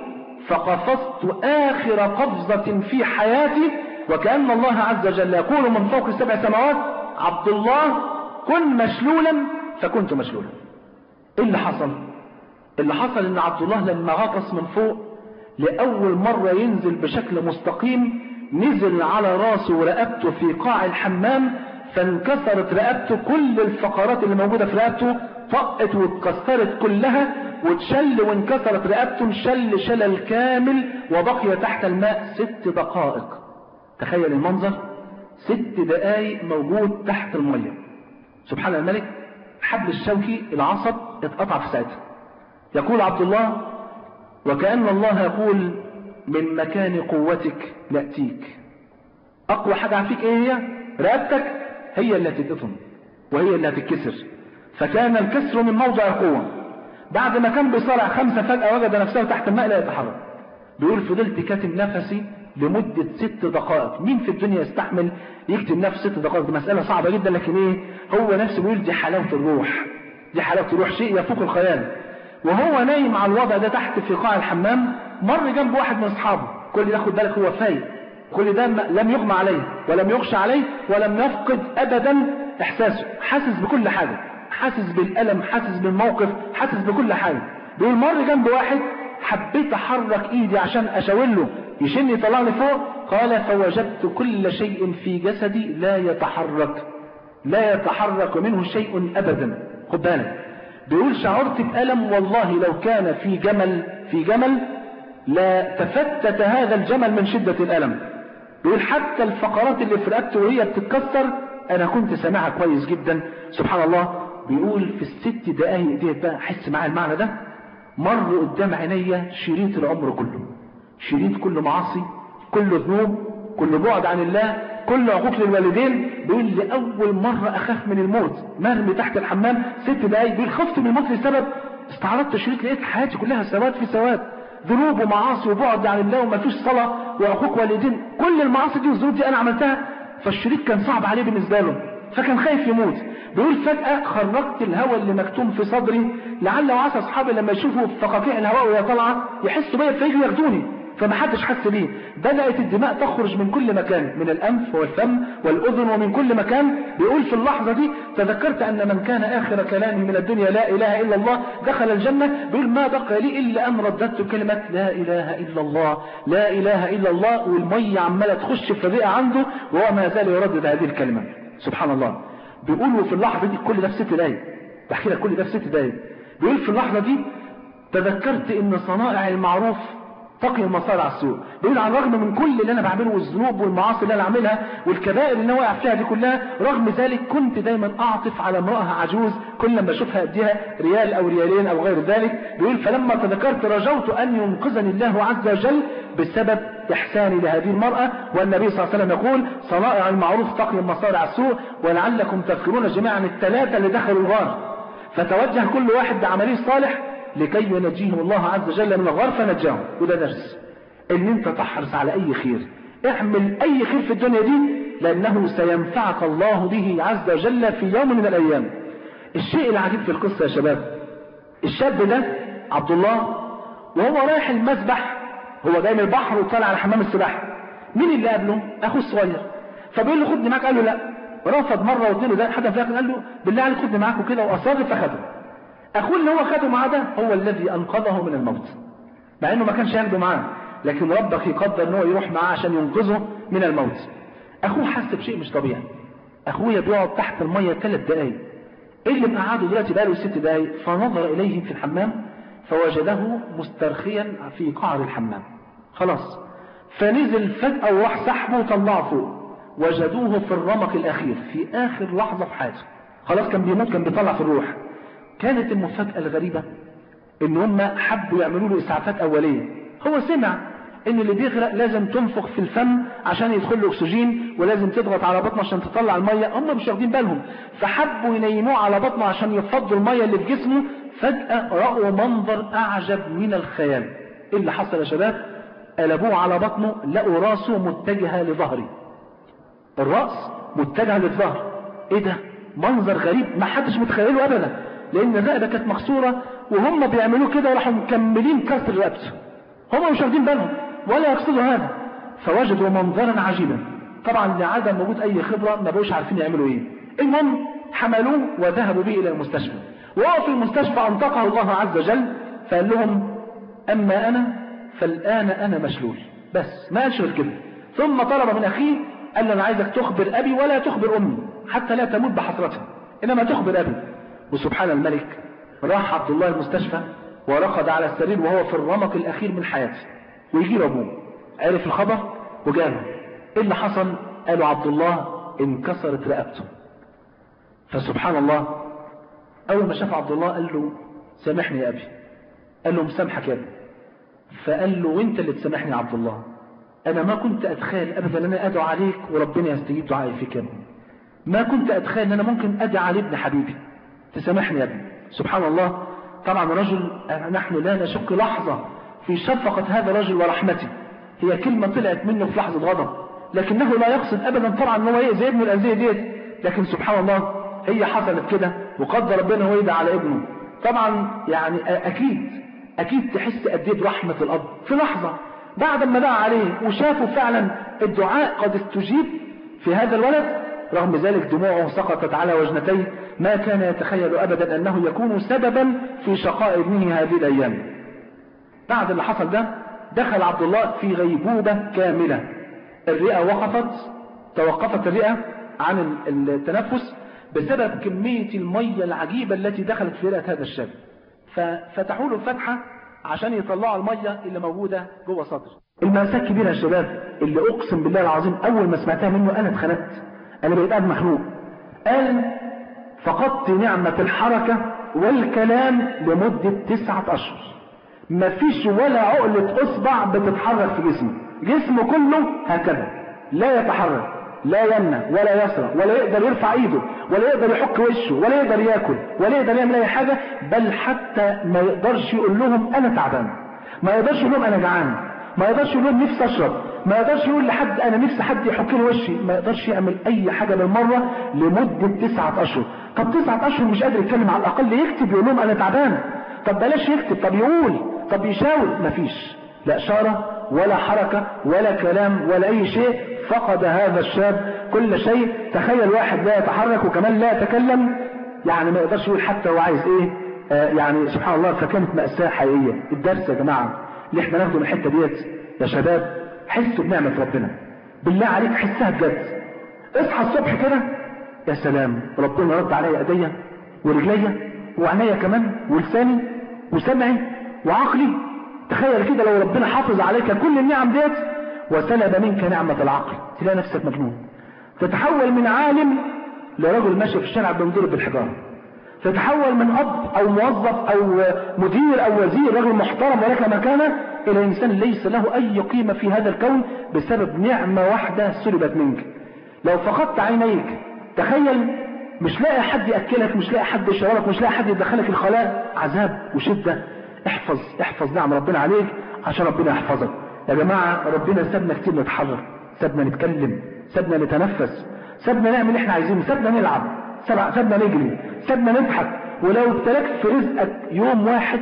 [SPEAKER 4] فقفزت آخر قفزة في حياتي وكأن الله عز وجل يقول من فوق السبع سماوات عبد الله كن مشلولا فكنت مشلولا ايه اللي حصل اللي حصل ان عبد الله لما غطس من فوق لأول مرة ينزل بشكل مستقيم نزل على راسه ورقبته في قاع الحمام فانكسرت رقبته كل الفقرات اللي موجودة في رقبته طقت واتكسرت كلها واتشل وانكسرت رقبته انشل شلل كامل وبقي تحت الماء ست دقائق تخيل المنظر ست دقائق موجود تحت المية سبحان الملك حبل الشوكي العصب اتقطع في ساعتها يقول عبد الله وكأن الله يقول من مكان قوتك نأتيك أقوى حاجة فيك إيه هي رقبتك هي اللي هتتقطم وهي اللي هتتكسر فكان الكسر من موضع القوة بعد ما كان بيصارع خمسة فجأة وجد نفسه تحت الماء لا يتحرك بيقول فضلت كاتم نفسي لمدة ست دقائق مين في الدنيا يستحمل يكتم نفسه ست دقائق دي مسألة صعبة جدا لكن ايه هو نفسه بيقول دي حلاوة الروح دي حلاوة الروح شيء يفوق الخيال وهو نايم على الوضع ده تحت في قاع الحمام مر جنب واحد من اصحابه كل ده خد بالك هو فايق كل ده لم يغمى عليه ولم يغشى عليه ولم يفقد ابدا احساسه حاسس بكل حاجة حاسس بالألم حاسس بالموقف حاسس بكل حاجة بيقول مر جنب واحد حبيت احرك ايدي عشان اشاور له يشني يطلعني فوق قال فوجدت كل شيء في جسدي لا يتحرك لا يتحرك منه شيء ابدا خد بالك بيقول شعرت بألم والله لو كان في جمل في جمل لا تفتت هذا الجمل من شدة الألم بيقول حتى الفقرات اللي في رقبته وهي بتتكسر انا كنت سامعها كويس جدا سبحان الله بيقول في الست دقايق ديت بقى احس معايا المعنى ده مر قدام عينيا شريط العمر كله شريط كل معاصي كل ذنوب كل بعد عن الله كل عقوق للوالدين بيقول لأول مرة أخاف من الموت مرمي تحت الحمام ست دقايق بيقول خفت من الموت لسبب استعرضت الشريط لقيت حياتي كلها سواد في سواد ذنوب ومعاصي وبعد عن الله وما فيش صلاة وعقوق والدين كل المعاصي دي والذنوب دي أنا عملتها فالشريط كان صعب عليه بالنسبة له فكان خايف يموت بيقول فجأة خرجت الهواء اللي مكتوم في صدري لعل وعسى أصحابي لما يشوفوا فقاقيع الهواء وهي طالعة يحسوا بيا فيجوا ياخدوني فما حدش حس بيه بدأت الدماء تخرج من كل مكان من الأنف والفم والأذن ومن كل مكان بيقول في اللحظة دي تذكرت أن من كان آخر كلامه من الدنيا لا إله إلا الله دخل الجنة بيقول ما بقى لي إلا أن رددت كلمة لا إله إلا الله لا إله إلا الله والمية عمالة تخش في الرئة عنده وهو ما زال يردد هذه الكلمة سبحان الله بيقولوا في اللحظة دي كل ده في ست دقايق بحكي لك كل ده في ست دقايق بيقول في اللحظة دي تذكرت ان صنائع المعروف تقي المصارع السوء بيقول على الرغم من كل اللي انا بعمله والذنوب والمعاصي اللي انا عاملها والكبائر اللي انا واقع فيها دي كلها رغم ذلك كنت دايما اعطف على امراه عجوز كل لما اشوفها اديها ريال او ريالين او غير ذلك بيقول فلما تذكرت رجوت ان ينقذني الله عز وجل بسبب احساني لهذه المراه والنبي صلى الله عليه وسلم يقول صنائع المعروف تقي المصارع السوء ولعلكم تذكرون جميعا الثلاثه اللي دخلوا الغار فتوجه كل واحد بعمله صالح لكي ينجيهم الله عز وجل من الغار فنجاهم وده درس ان انت تحرص على اي خير اعمل اي خير في الدنيا دي لانه سينفعك الله به عز وجل في يوم من الايام الشيء العجيب في القصة يا شباب الشاب ده عبد الله وهو رايح المسبح هو جاي من البحر وطالع على حمام السباحة مين اللي قابله اخوه الصغير فبيقول له خدني معاك قال له لا رفض مرة واثنين وده حد في الاخر قال له بالله عليك خدني معاك وكده واصر فخده اخوه اللي هو خده معاه ده هو الذي انقذه من الموت مع انه ما كانش ياخده معاه لكن ربك يقدر ان هو يروح معاه عشان ينقذه من الموت اخوه حس بشيء مش طبيعي اخويا بيقعد تحت الميه ثلاث دقايق ايه اللي مقعده دلوقتي بقاله ست دقايق فنظر اليه في الحمام فوجده مسترخيا في قعر الحمام خلاص فنزل فجأة وراح سحبه وطلعه فوق وجدوه في الرمق الأخير في آخر لحظة في حياته خلاص كان بيموت كان بيطلع في الروح كانت المفاجأة الغريبة ان هم حبوا يعملوا له اسعافات اولية هو سمع ان اللي بيغرق لازم تنفخ في الفم عشان يدخل له اكسجين ولازم تضغط على بطنه عشان تطلع المية هم مش واخدين بالهم فحبوا ينيموه على بطنه عشان يفضوا المية اللي في جسمه فجأة رأوا منظر اعجب من الخيال ايه اللي حصل يا شباب قلبوه على بطنه لقوا راسه متجهة لظهري الرأس متجهة للظهر ايه ده منظر غريب ما حدش متخيله ابدا لان الرقبة كانت مكسورة وهم بيعملوه كده وراحوا مكملين كسر رقبته هم مش واخدين بالهم ولا يقصدوا هذا فوجدوا منظرا عجيبا طبعا لعدم وجود اي خبرة ما بقوش عارفين يعملوا ايه المهم حملوه وذهبوا به الى المستشفى وهو في المستشفى انطقه الله عز وجل فقال لهم اما انا فالان انا مشلول بس ما قالش غير كده ثم طلب من اخيه قال له انا عايزك تخبر ابي ولا تخبر امي حتى لا تموت بحسرتها انما تخبر ابي وسبحان الملك راح عبد الله المستشفى ورقد على السرير وهو في الرمق الأخير من حياته ويجي له أبوه عرف الخبر وجاله إيه اللي حصل قالوا عبد الله انكسرت رقبته فسبحان الله أول ما شاف عبد الله قال له سامحني يا أبي قال له مسامحك يا ابني فقال له وانت اللي تسامحني يا عبد الله أنا ما كنت أتخيل أبدا أن أنا أدعو عليك وربنا يستجيب دعائي فيك يا ابني ما كنت أتخيل أن أنا ممكن أدعى على ابن حبيبي تسامحني يا ابني سبحان الله طبعا رجل نحن لا نشك لحظة في شفقة هذا الرجل ورحمته هي كلمة طلعت منه في لحظة غضب لكنه لا يقصد ابدا طبعا ان هو يأذي ابنه الأذية ديت لكن سبحان الله هي حصلت كده وقدر ربنا هو يدعى على ابنه طبعا يعني اكيد اكيد تحس قد ايه برحمة الاب في لحظة بعد ما دعا عليه وشافوا فعلا الدعاء قد استجيب في هذا الولد رغم ذلك دموعه سقطت على وجنتيه ما كان يتخيل أبدا أنه يكون سببا في شقاء ابنه هذه الأيام بعد اللي حصل ده دخل عبد الله في غيبوبة كاملة الرئة وقفت توقفت الرئة عن التنفس بسبب كمية المية العجيبة التي دخلت في رئة هذا الشاب ففتحوا له فتحة عشان يطلعوا المية اللي موجودة جوه صدره المأساة كبيرة يا شباب اللي أقسم بالله العظيم أول ما سمعتها منه أنا اتخنقت أنا بقيت قاعد مخنوق قال فقدت نعمة الحركة والكلام لمدة تسعة أشهر مفيش ولا عقلة أصبع بتتحرك في جسمه جسمه كله هكذا لا يتحرك لا يمنى ولا يسرى ولا يقدر يرفع ايده ولا يقدر يحك وشه ولا يقدر ياكل ولا يقدر يعمل اي حاجة بل حتى ما يقدرش يقول لهم انا تعبان ما يقدرش يقول لهم انا جعان ما يقدرش يقول لهم نفسي اشرب ما يقدرش يقول لحد انا نفسي حد يحك لي وشي ما يقدرش يعمل اي حاجة بالمرة لمدة تسعة اشهر طب تسعة اشهر مش قادر يتكلم على الاقل يكتب يقول لهم انا تعبان طب بلاش يكتب طب يقول طب يشاور مفيش لا إشارة ولا حركة ولا كلام ولا أي شيء فقد هذا الشاب كل شيء تخيل واحد لا يتحرك وكمان لا يتكلم يعني ما يقدرش يقول حتى هو عايز ايه آه يعني سبحان الله فكانت مأساة حقيقية الدرس يا جماعة اللي احنا ناخده من الحتة ديت يا شباب حسوا بنعمة ربنا بالله عليك حسها بجد اصحى الصبح كده يا سلام ربنا رد عليا ايديا ورجليا وعينيا كمان ولساني وسمعي وعقلي تخيل كده لو ربنا حافظ عليك كل النعم ديت وسلب منك نعمة العقل تلاقي نفسك مجنون تتحول من عالم لرجل ماشي في الشارع بينضرب بالحجارة تتحول من أب أو موظف أو مدير أو وزير رجل محترم ولك مكانة إلى إنسان ليس له أي قيمة في هذا الكون بسبب نعمة واحدة سلبت منك لو فقدت عينيك تخيل مش لاقي حد يأكلك مش لاقي حد يشربك مش لاقي حد يدخلك الخلاء عذاب وشدة احفظ احفظ نعم ربنا عليك عشان ربنا يحفظك يا جماعة ربنا سابنا كتير نتحرك سابنا نتكلم سابنا نتنفس سابنا نعمل اللي احنا عايزينه سابنا نلعب سابنا نجري سابنا نضحك ولو ابتلكت في رزقك يوم واحد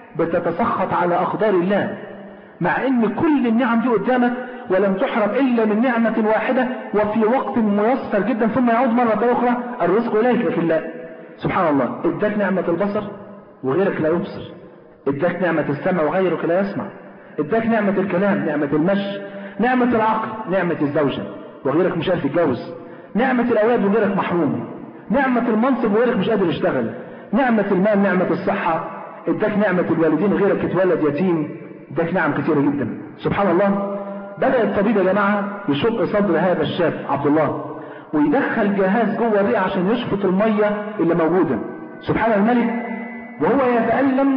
[SPEAKER 4] بتتسخط على أقدار الله مع ان كل النعم دي قدامك ولم تحرم إلا من نعمة واحدة وفي وقت ميسر جدا ثم يعود مرة أخرى الرزق إليك في الله سبحان الله اداك نعمة البصر وغيرك لا يبصر اداك نعمة السمع وغيرك لا يسمع اداك نعمة الكلام نعمة المشي نعمة العقل نعمة الزوجة وغيرك مش قادر يتجوز نعمة الأولاد وغيرك محروم نعمة المنصب وغيرك مش قادر يشتغل نعمة المال نعمة الصحة اداك نعمة الوالدين غيرك اتولد يتيم اداك نعم كثيرة جدا سبحان الله بدأ الطبيب يا جماعة يشق صدر هذا الشاب عبد الله ويدخل جهاز جوه الرئة عشان يشفط المية اللي موجودة سبحان الملك وهو يتألم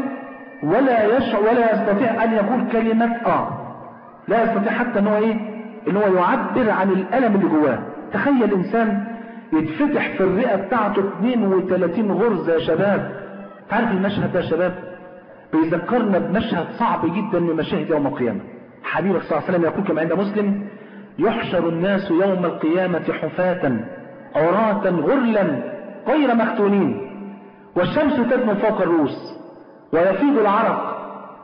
[SPEAKER 4] ولا يشعر ولا يستطيع أن يقول كلمة آه لا يستطيع حتى أنه إيه أنه يعبر عن الألم اللي جواه تخيل إنسان يتفتح في الرئة بتاعته 32 غرزة يا شباب تعرف المشهد ده يا شباب بيذكرنا بمشهد صعب جدا من مشاهد يوم القيامة حبيبك صلى الله عليه وسلم يقول كما عند مسلم يحشر الناس يوم القيامة حفاة عراة غرلا غير مختونين والشمس تدنو فوق الرؤوس ويفيض العرق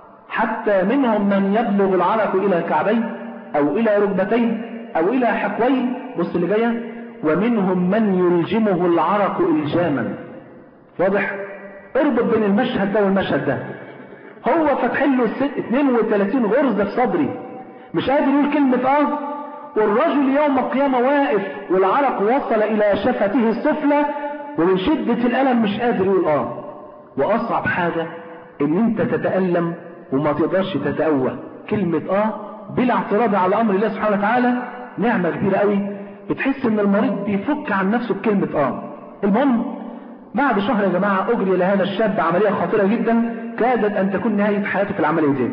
[SPEAKER 4] حتى منهم من يبلغ العرق إلى كعبيه أو إلى ركبتيه أو إلى حقويه بص اللي جايه ومنهم من يلجمه العرق إلجاما واضح اربط بين المشهد ده والمشهد ده هو فتح له 32 غرزة في صدري مش قادر يقول كلمة اه والرجل يوم القيامة واقف والعرق وصل إلى شفته السفلى ومن شدة الألم مش قادر يقول اه وأصعب حاجة إن أنت تتألم وما تقدرش تتأوه كلمة اه بلا اعتراض على أمر الله سبحانه وتعالى نعمة كبيرة قوي بتحس إن المريض بيفك عن نفسه بكلمة اه المهم بعد شهر يا جماعة أجري لهذا الشاب عملية خطيرة جدا كادت أن تكون نهاية حياته في العملية دي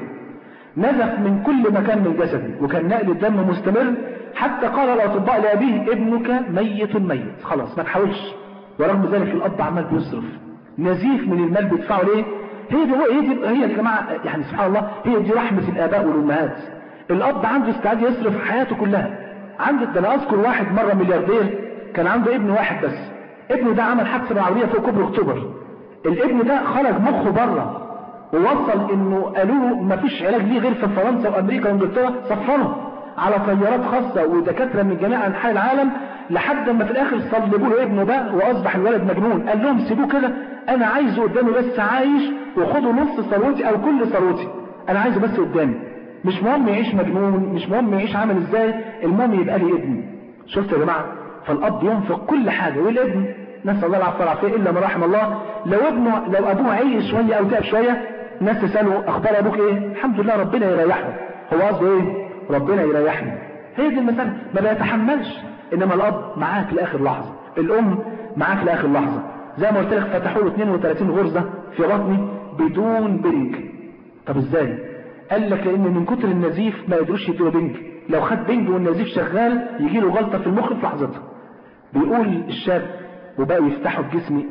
[SPEAKER 4] نزف من كل مكان من جسده وكان نقل الدم مستمر حتى قال الأطباء لأبيه ابنك ميت ميت خلاص ما تحاولش ورغم ذلك الأب عمال بيصرف نزيف من المال بيدفعه ليه هي دي هي دي هي يا جماعة يعني سبحان الله هي دي رحمة الآباء والأمهات الأب عنده استعداد يصرف حياته كلها عنده ده أنا أذكر واحد مرة ملياردير كان عنده ابن واحد بس ابنه ده عمل حادثة بالعربية فوق كوبري اكتوبر الابن ده خرج مخه بره ووصل انه قالوا له مفيش علاج ليه غير في فرنسا وامريكا وانجلترا سفروا على طيارات خاصة ودكاترة من جميع انحاء العالم لحد ما في الاخر صلبوا له ابنه ده واصبح الولد مجنون قال لهم سيبوه كده انا عايزه قدامي بس عايش وخدوا نص ثروتي او كل ثروتي انا عايزه بس قدامي مش مهم يعيش مجنون مش مهم يعيش عامل ازاي المهم يبقى لي ابن شفت يا جماعه فالاب ينفق كل حاجه والابن نسال الله العفو والعافيه الا ما رحم الله لو ابنه لو ابوه عيش شويه او تعب شويه الناس تساله اخبار ابوك ايه الحمد لله ربنا يريحه هو قصده ايه ربنا يريحني هي دي المساله ما بيتحملش انما الاب معاك لاخر لحظه الام معاك لاخر لحظه زي ما قلت لك فتحوا له 32 غرزه في بطني بدون بنج طب ازاي قال لك لان من كتر النزيف ما يقدروش يدوا بنج لو خد بنج والنزيف شغال يجي له غلطه في المخ في لحظتها بيقول الشاب وبقوا يفتحوا في جسمي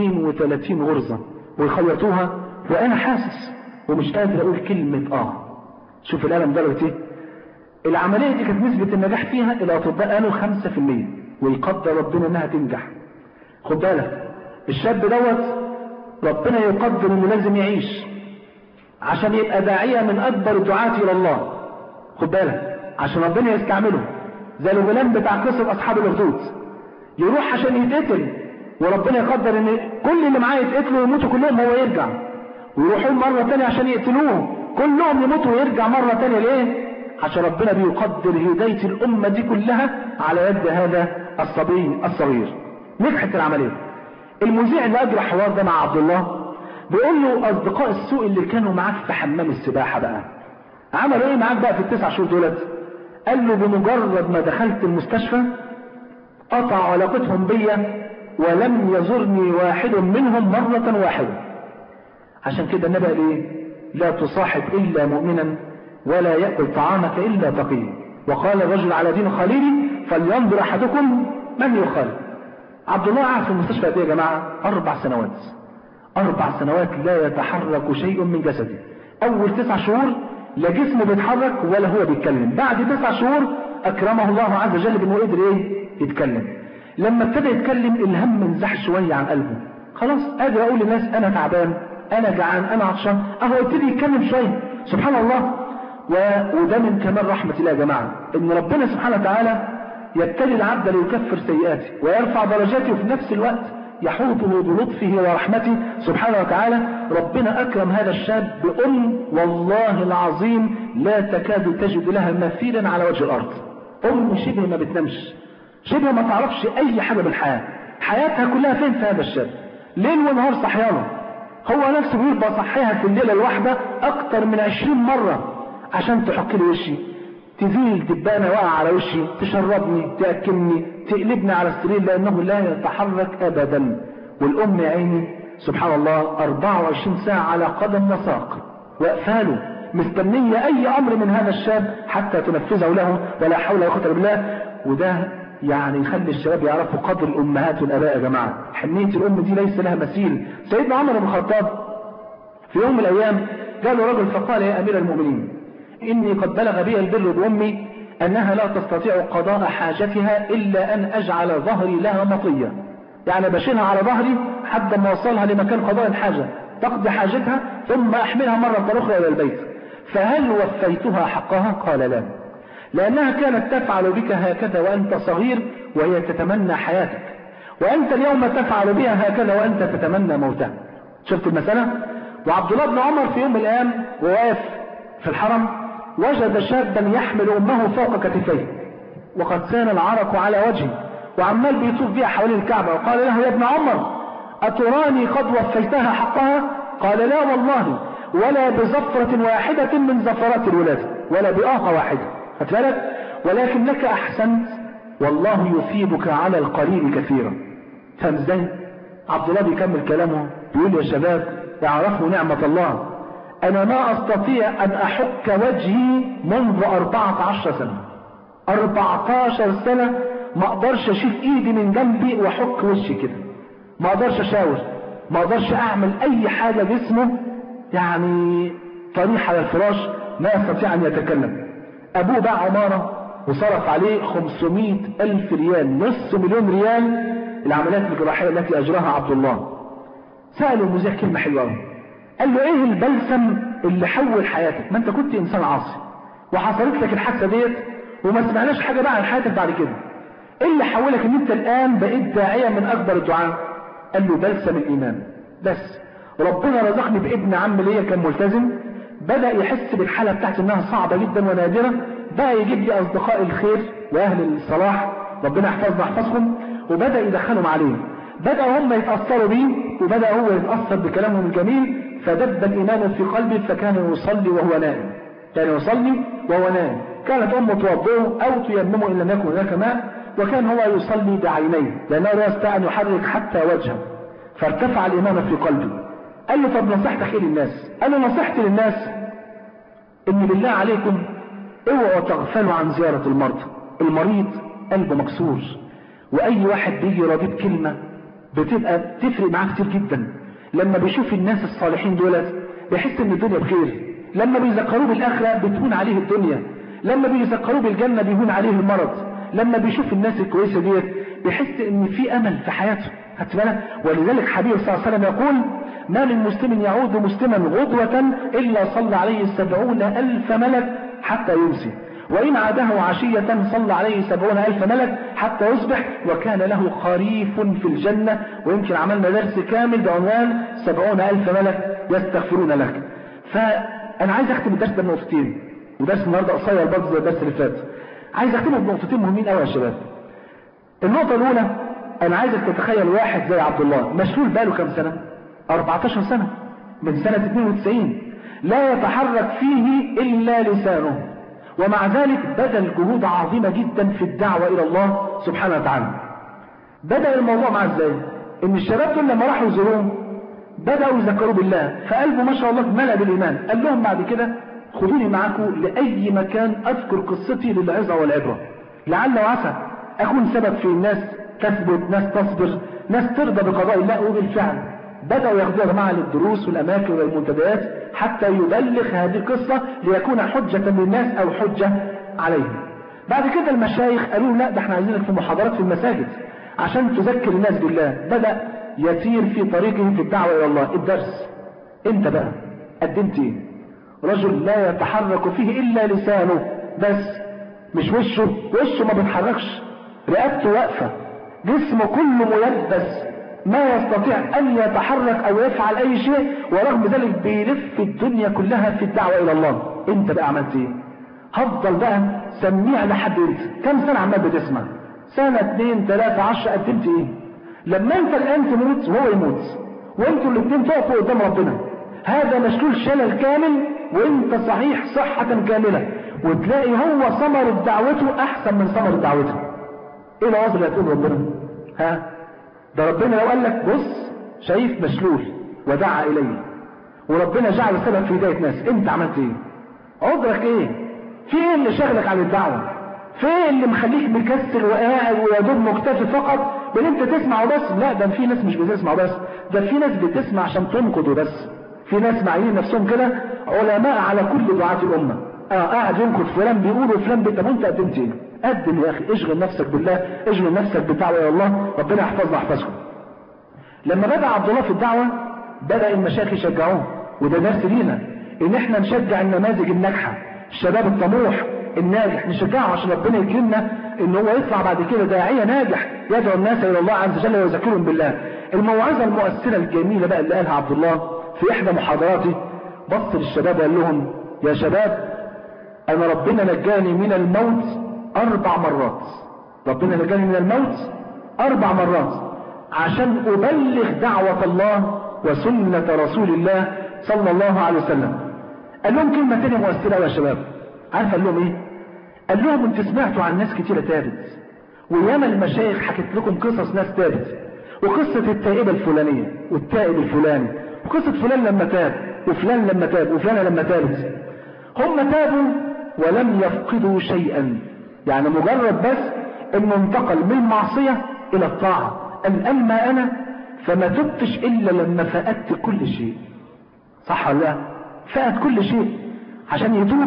[SPEAKER 4] 32 غرزة ويخيطوها وأنا حاسس ومش قادر أقول كلمة آه شوف الألم درجة إيه العملية دي كانت نسبة النجاح فيها الأطباء قالوا 5% ويقدر ربنا إنها تنجح خد بالك الشاب دوت ربنا يقدر إنه لازم يعيش عشان يبقى داعية من أكبر الدعاة إلى الله خد بالك عشان ربنا يستعمله زي الغلام بتاع قصة أصحاب الأخدود يروح عشان يتقتل وربنا يقدر ان كل اللي معاه يتقتلوا ويموتوا كلهم هو يرجع ويروحوا مرة تانية عشان يقتلوه كلهم يموتوا ويرجع مرة تانية ليه عشان ربنا بيقدر هداية الأمة دي كلها على يد هذا الصبي الصغير نجحت العملية المذيع اللي أجرى حوار ده مع عبد الله بيقول له أصدقاء السوء اللي كانوا معاك في حمام السباحة بقى عملوا ايه معاك بقى في التسع شهور دولت قال له بمجرد ما دخلت المستشفى قطع علاقتهم بيا ولم يزرني واحد منهم مرة واحدة عشان كده النبي قال ايه لا تصاحب الا مؤمنا ولا يأكل طعامك الا تقي وقال الرجل على دين خليلي فلينظر احدكم من يخالف عبد الله قعد في المستشفى قد ايه يا جماعه اربع سنوات اربع سنوات لا يتحرك شيء من جسده اول تسع شهور لا جسمه بيتحرك ولا هو بيتكلم بعد تسع شهور اكرمه الله عز وجل بانه قدر ايه يتكلم لما ابتدى يتكلم الهم انزح شويه عن قلبه خلاص قادر اقول للناس انا تعبان انا جعان انا عطشان اهو ابتدي يتكلم شويه سبحان الله و... وده من كمال رحمه الله يا جماعه ان ربنا سبحانه وتعالى يبتلي العبد ليكفر سيئاته ويرفع درجاته وفي نفس الوقت يحوطه بلطفه ورحمته سبحانه وتعالى ربنا أكرم هذا الشاب بأم والله العظيم لا تكاد تجد لها مثيلا على وجه الأرض أم شبه ما بتنامش شبه ما تعرفش أي حاجة بالحياة حياتها كلها فين في هذا الشاب ليل ونهار صحيانة هو نفسه بيقول بصحيها في الليلة الواحدة أكتر من عشرين مرة عشان تحك لي وشي تزيل دبانة واقع على وشي تشربني تأكلني تقلبني على السرير لأنه لا يتحرك أبدا والأم يا عيني سبحان الله 24 ساعة على قدم وساق وأقفاله مستنية أي أمر من هذا الشاب حتى تنفذه له ولا حول ولا قوة إلا بالله وده يعني يخلي الشباب يعرفوا قدر الأمهات والآباء يا جماعة حنية الأم دي ليس لها مثيل سيدنا عمر بن الخطاب في يوم من الأيام جاء له رجل فقال يا أمير المؤمنين إني قد بلغ بي البر بأمي أنها لا تستطيع قضاء حاجتها إلا أن أجعل ظهري لها مطية يعني بشيلها على ظهري حتى ما وصلها لمكان قضاء الحاجة تقضي حاجتها ثم أحملها مرة أخرى إلى البيت فهل وفيتها حقها قال لا لأنها كانت تفعل بك هكذا وأنت صغير وهي تتمنى حياتك وأنت اليوم تفعل بها هكذا وأنت تتمنى موتها شفت المسألة وعبد الله بن عمر في يوم من الأيام وواقف في الحرم وجد شابا يحمل أمه فوق كتفيه وقد سال العرق على وجهه وعمال بيطوف بها حوالين الكعبة وقال له يا ابن عمر أتراني قد وفيتها حقها قال لا والله ولا بزفرة واحدة من زفرات الولادة ولا بآهة واحدة بالك ولكنك أحسنت والله يثيبك على القليل كثيرا فهم ازاي عبد الله بيكمل كلامه بيقول يا شباب اعرفوا نعمة الله أنا ما أستطيع أن أحك وجهي منذ أربعة عشر سنة أربعة عشر سنة ما أقدرش أشيل إيدي من جنبي وأحك وشي كده ما أقدرش أشاور ما أقدرش أعمل أي حاجة جسمه يعني طريح على الفراش ما يستطيع أن يتكلم أبوه باع عمارة وصرف عليه 500 ألف ريال نص مليون ريال العمليات الجراحية التي أجراها عبد الله سألوا المذيع كلمة حلوة قال له ايه البلسم اللي حول حياتك ما انت كنت انسان عاصي وحصلت لك الحادثه ديت وما سمعناش حاجه بقى عن حياتك بعد كده ايه اللي حولك ان انت الان بقيت داعيه من اكبر الدعاء قال له بلسم الايمان بس ربنا رزقني بابن عم ليا كان ملتزم بدا يحس بالحاله بتاعت انها صعبه جدا ونادره بقى يجيب لي اصدقاء الخير واهل الصلاح ربنا يحفظنا يحفظكم وبدا يدخلهم عليه بدأ هم يتأثروا بيه وبدأ هو يتأثر بكلامهم الجميل فدب الإيمان في قلبه فكان يصلي وهو نائم كان يصلي وهو نائم كانت أمه توضعه أو تيممه إن لم يكن هناك ماء وكان هو يصلي بعينيه لأنه لا يستطيع أن يحرك حتى وجهه فارتفع الإيمان في قلبه قال له طب نصيحتك إيه للناس قال له نصيحتي للناس إن بالله عليكم اوعوا تغفلوا عن زيارة المرضى المريض قلبه مكسور وأي واحد بيجي يراضيه بكلمة بتبقى تفرق معاه كتير جدا لما بيشوف الناس الصالحين دولت بيحس ان الدنيا بخير لما بيذكروه بالاخره بتهون عليه الدنيا لما بيذكروه بالجنه بيهون عليه المرض لما بيشوف الناس الكويسه ديت بيحس ان في امل في حياته خدت بالك ولذلك حبيب صلى الله عليه وسلم يقول ما من مسلم يعود مسلما غدوة إلا صلى عليه سبعون ألف ملك حتى يمسي وإن عاده عشية صلى عليه سبعون ألف ملك حتى يصبح وكان له خريف في الجنة ويمكن عملنا درس كامل بعنوان سبعون ألف ملك يستغفرون لك فأنا عايز أختم الدرس ده بنقطتين ودرس النهاردة قصير برضه زي الدرس اللي فات عايز أختمه بنقطتين مهمين قوي يا شباب النقطة الأولى أنا عايزك تتخيل واحد زي عبد الله مشلول باله كام سنة 14 سنة من سنة 92 لا يتحرك فيه إلا لسانه ومع ذلك بذل جهود عظيمة جدا في الدعوة إلى الله سبحانه وتعالى بدأ الموضوع معاه ازاي ان الشباب دول لما راحوا يزوروه بدأوا يذكروا بالله فقلبه ما شاء الله ملأ بالإيمان قال لهم بعد كده خذوني معكم لأي مكان أذكر قصتي للعظة والعبرة لعل وعسى أكون سبب في الناس تثبت ناس تصبر ناس ترضى بقضاء الله وبالفعل بدأوا ياخدوها جماعة للدروس والأماكن والمنتديات حتى يبلغ هذه القصة ليكون حجة للناس أو حجة عليهم بعد كده المشايخ قالوا لا ده احنا عايزينك في محاضرات في المساجد عشان تذكر الناس بالله بدأ يسير في طريقه في الدعوة إلى الله الدرس انت بقى قدمت ايه رجل لا يتحرك فيه إلا لسانه بس مش وشه وشه ما بيتحركش رقبته واقفة جسمه كله ميبس ما يستطيع أن يتحرك أو يفعل أي شيء ورغم ذلك بيلف الدنيا كلها في الدعوة إلى الله أنت بقى عملت إيه هفضل بقى سميع لحد أنت كم سنة عمال بتسمع سنة اتنين تلاتة عشر قدمت إيه لما أنت الآن تموت وهو يموت وأنتوا الاثنين تقفوا قدام ربنا هذا مشلول شلل كامل وأنت صحيح صحة كاملة وتلاقي هو ثمرة دعوته أحسن من ثمرة دعوته إيه العذر اللي هتقول ربنا ها ده ربنا لو قال لك بص شايف مشلول ودعا إليه وربنا جعل سبب في هداية ناس انت عملت ايه عذرك ايه في ايه اللي شغلك عن الدعوة في ايه اللي مخليك مكسل وقاعد ويدوب مكتفي فقط بان انت تسمع وبس لا ده في ناس مش بتسمع وبس ده في ناس بتسمع عشان تنقد وبس في ناس معينين نفسهم كده علماء على كل دعاة الامة اه قاعد ينقد فلان بيقول وفلان بيقول طب انت قدمت ايه قدم يا اخي اشغل نفسك بالله اشغل نفسك بالدعوة الى الله ربنا يحفظنا يحفظكم لما بدأ عبد الله في الدعوة بدأ المشايخ يشجعوه وده درس لينا ان احنا نشجع النماذج الناجحة الشباب الطموح الناجح نشجعه عشان ربنا يكرمنا ان هو يطلع بعد كده داعية ناجح يدعو الناس الى الله عز وجل ويذكرهم بالله الموعظة المؤثرة الجميلة بقى اللي قالها عبد الله في احدى محاضراته بص للشباب قال لهم يا شباب انا ربنا نجاني من الموت اربع مرات ربنا نجاني من الموت اربع مرات عشان ابلغ دعوة الله وسنة رسول الله صلى الله عليه وسلم قال لهم كلمة تانية مؤثرة يا شباب عارف قال لهم ايه قال لهم انت سمعتوا عن ناس كتيرة تابت وياما المشايخ حكت لكم قصص ناس تابت وقصة التائبة الفلانية والتائب الفلاني وقصة فلان لما تاب وفلان لما تاب وفلانة لما تابت هم تابوا ولم يفقدوا شيئا يعني مجرد بس انه انتقل من المعصية الى الطاعة قال اما انا فما تبتش الا لما فقدت كل شيء صح ولا لا فقد كل شيء عشان يتوب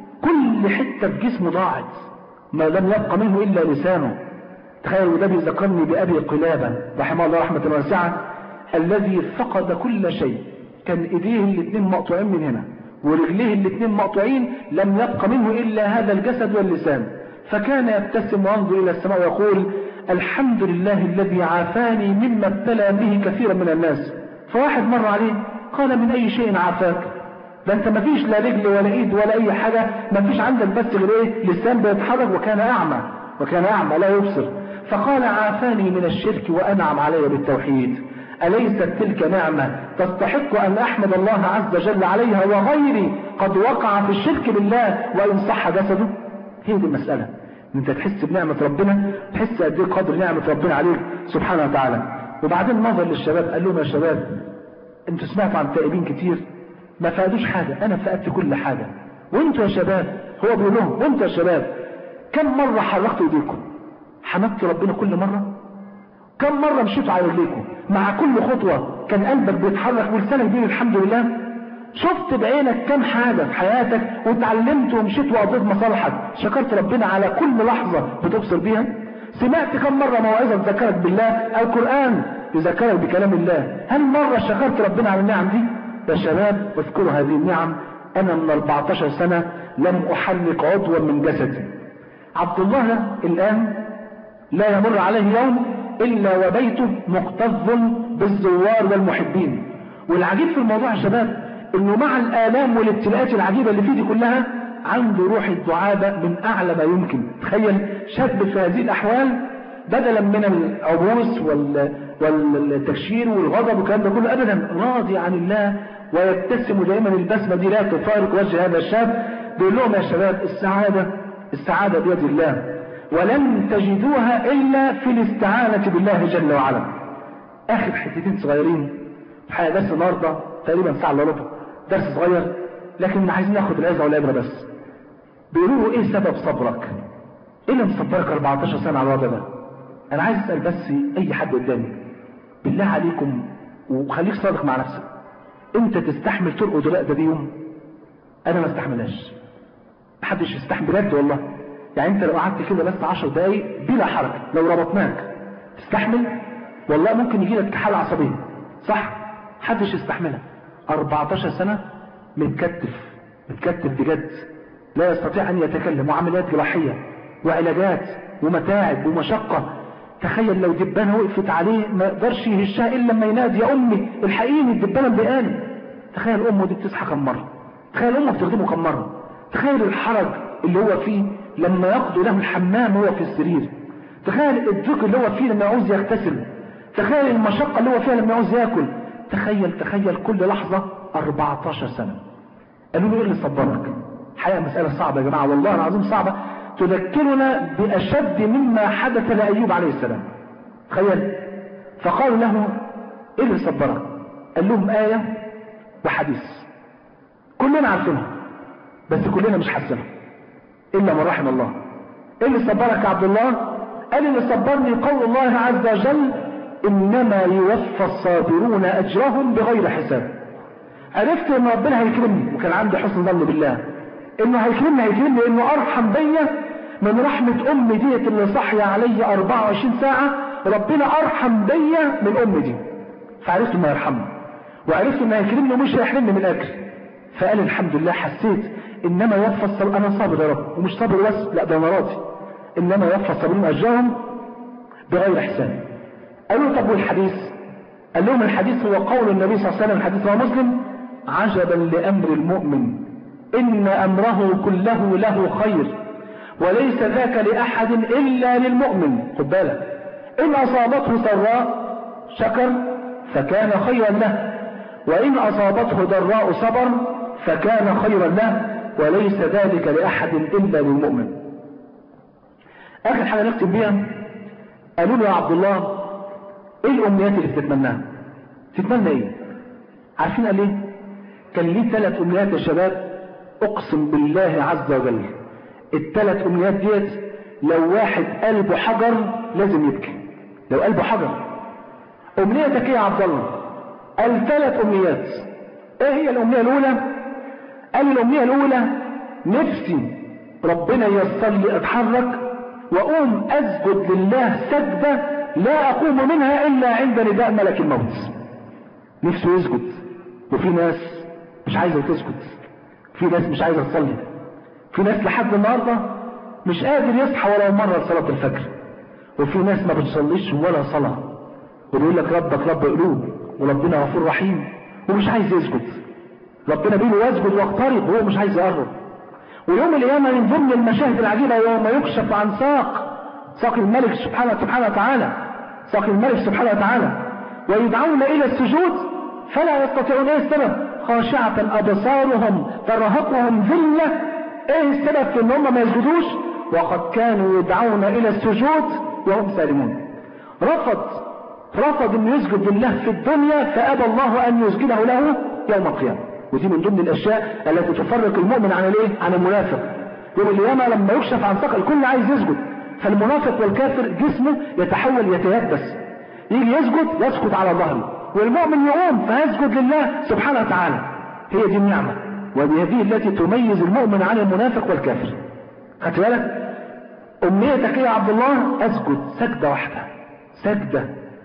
[SPEAKER 4] كل حتة في جسمه ضاعت ما لم يبقى منه الا لسانه تخيل وده بيذكرني بأبي قلابة رحمه الله رحمة واسعة الذي فقد كل شيء كان ايديه الاثنين مقطوعين من هنا ورجليه الاثنين مقطوعين لم يبق منه الا هذا الجسد واللسان فكان يبتسم وينظر الى السماء ويقول الحمد لله الذي عافاني مما ابتلى به كثيرا من الناس فواحد مر عليه قال من اي شيء عافاك ده انت مفيش لا رجل ولا ايد ولا اي حاجة مفيش عندك بس غير ايه لسان بيتحرك وكان اعمى وكان اعمى لا يبصر فقال عافاني من الشرك وانعم علي بالتوحيد أليست تلك نعمة تستحق أن أحمد الله عز وجل عليها وغيري قد وقع في الشرك بالله وإن صح جسده هي دي المسألة ان انت تحس بنعمة ربنا تحس قد ايه قدر نعمة ربنا عليك سبحانه وتعالى وبعدين نظر للشباب قال لهم يا شباب انتوا سمعتوا عن تائبين كتير ما فقدوش حاجة انا فقدت كل حاجة وانتوا يا شباب هو بيقول لهم وانتوا يا شباب كم مرة حركتوا ايديكم حمدتوا ربنا كل مرة كم مرة مشيتوا على رجليكم مع كل خطوة كان قلبك بيتحرك ولسانك بيقول الحمد لله شفت بعينك كم حاجة في حياتك وتعلمت ومشيت وقضيت مصالحك شكرت ربنا على كل لحظة بتبصر بيها سمعت كم مرة موعظة تذكرك بالله القرآن يذكرك بكلام الله هل مرة شكرت ربنا على النعم دي يا شباب اذكروا هذه النعم انا من 14 سنة لم احرك عضوا من جسدي عبد الله الان لا يمر عليه يوم الا وبيته مكتظ بالزوار والمحبين والعجيب في الموضوع يا شباب انه مع الالام والابتلاءات العجيبة اللي فيه دي كلها عنده روح الدعابة من اعلى ما يمكن تخيل شاب في هذه الاحوال بدلا من العبوس وال... والتكشير والغضب والكلام ده كله ابدا راضي عن الله ويبتسم دائما البسمة دي لا تفارق وجه هذا الشاب بيقول لهم يا شباب السعادة السعادة بيد الله ولن تجدوها إلا في الاستعانة بالله جل وعلا آخر حتتين صغيرين حاجة درس النهاردة تقريبا ساعة الا ربع درس صغير لكن عايزين ناخد العزة والعبرة بس بيقولوا ايه سبب صبرك ايه اللي مصبرك 14 سنة على الوضع ده انا عايز اسأل بس اي حد قدامي بالله عليكم وخليك صادق مع نفسك انت تستحمل ترقد الرقدة دي يوم انا ما استحملهاش محدش يستحمل بجد والله يعني انت لو قعدت كده بس 10 دقايق بلا حركة لو ربطناك تستحمل والله ممكن يجي لك حالة عصبية صح محدش يستحملها 14 سنة متكتف متكتف بجد لا يستطيع ان يتكلم وعمليات جراحية وعلاجات ومتاعب ومشقة تخيل لو دبانة وقفت عليه ما يقدرش يهشها الا لما ينادي يا امي الحقيني الدبانة مضايقاني تخيل امه دي بتصحى كم مرة تخيل امه بتخدمه كم مرة تخيل الحرج اللي هو فيه لما يقضي له الحمام وهو في السرير تخيل الضيق اللي هو فيه لما يعوز يغتسل تخيل المشقة اللي هو فيها لما يعوز ياكل تخيل تخيل كل لحظة 14 سنة قالوا له ايه اللي صبرك حقيقة مسألة صعبة يا جماعة والله العظيم صعبة تذكرنا بأشد مما حدث لأيوب عليه السلام تخيل فقالوا له ايه اللي صبرك قال لهم آية وحديث كلنا عارفينها بس كلنا مش حاسينها إلا من رحم الله ايه اللي صبرك يا عبد الله قال اللي صبرني قول الله عز وجل إنما يوفى الصابرون أجرهم بغير حساب عرفت ان ربنا هيكرمني وكان عندي حسن ظن بالله انه هيكرمني هيكرمني لانه ارحم بيا من رحمة امي ديت اللي صاحية عليا 24 ساعة ربنا ارحم بيا من امي دي فعرفت انه هيرحمني وعرفت انه هيكرمني ومش هيحرمني من الاجر فقال الحمد لله حسيت انما يوفى الصبر انا صابر يا رب ومش صابر بس لا ده انا راضي انما يوفى الصابرين اجرهم بغير حساب قالوا طب والحديث قال لهم الحديث هو قول النبي صلى الله عليه وسلم الحديث هو مسلم عجبا لأمر المؤمن إن أمره كله له خير وليس ذاك لأحد إلا للمؤمن خد بالك إن أصابته سراء شكر فكان خيرا له وإن أصابته ضراء صبر فكان خيرا له وليس ذلك لأحد إلا للمؤمن آخر حاجة نختم بيها قالوا له يا عبد الله ايه الامنيات اللي بتتمناها تتمنى ايه عارفين قال ايه كان ليه ثلاث امنيات يا شباب اقسم بالله عز وجل الثلاث امنيات ديت لو واحد قلبه حجر لازم يبكي لو قلبه حجر امنيتك ايه يا عبد الله قال ثلاث امنيات ايه هي الامنيه الاولى قال الامنيه الاولى نفسي ربنا ييسر لي اتحرك واقوم اسجد لله سجده لا اقوم منها الا عند نداء ملك الموت نفسه يسجد وفي ناس مش عايزه تسجد في ناس مش عايزه تصلي في ناس لحد النهارده مش قادر يصحى ولو مره لصلاه الفجر وفي ناس ما بتصليش ولا صلاه وبيقول لك ربك رب قلوب وربنا غفور رحيم ومش عايز يسجد ربنا بيقول له يسجد واقترب وهو مش عايز يقرب ويوم القيامه من ضمن المشاهد العجيبه يوم يكشف عن ساق ساق الملك سبحانه سبحانه وتعالى ساق الملك سبحانه وتعالى ويدعون الى السجود فلا يستطيعون ايه السبب خاشعة ابصارهم ترهقهم ذلة ايه السبب في ان هم ما يسجدوش وقد كانوا يدعون الى السجود وهم سالمون رفض رفض ان يسجد لله في الدنيا فابى الله ان يسجده له يوم القيامة ودي من ضمن الاشياء التي تفرق المؤمن عن الايه عن المنافق يوم القيامة لما يكشف عن ساق الكل عايز يسجد فالمنافق والكافر جسمه يتحول يتيبس يجي يسجد يسجد على ظهره والمؤمن يقوم فيسجد لله سبحانه وتعالى هي دي النعمة ودي هذه التي تميز المؤمن عن المنافق والكافر خدت بالك أمنيتك يا عبد الله أسجد سجدة واحدة سجدة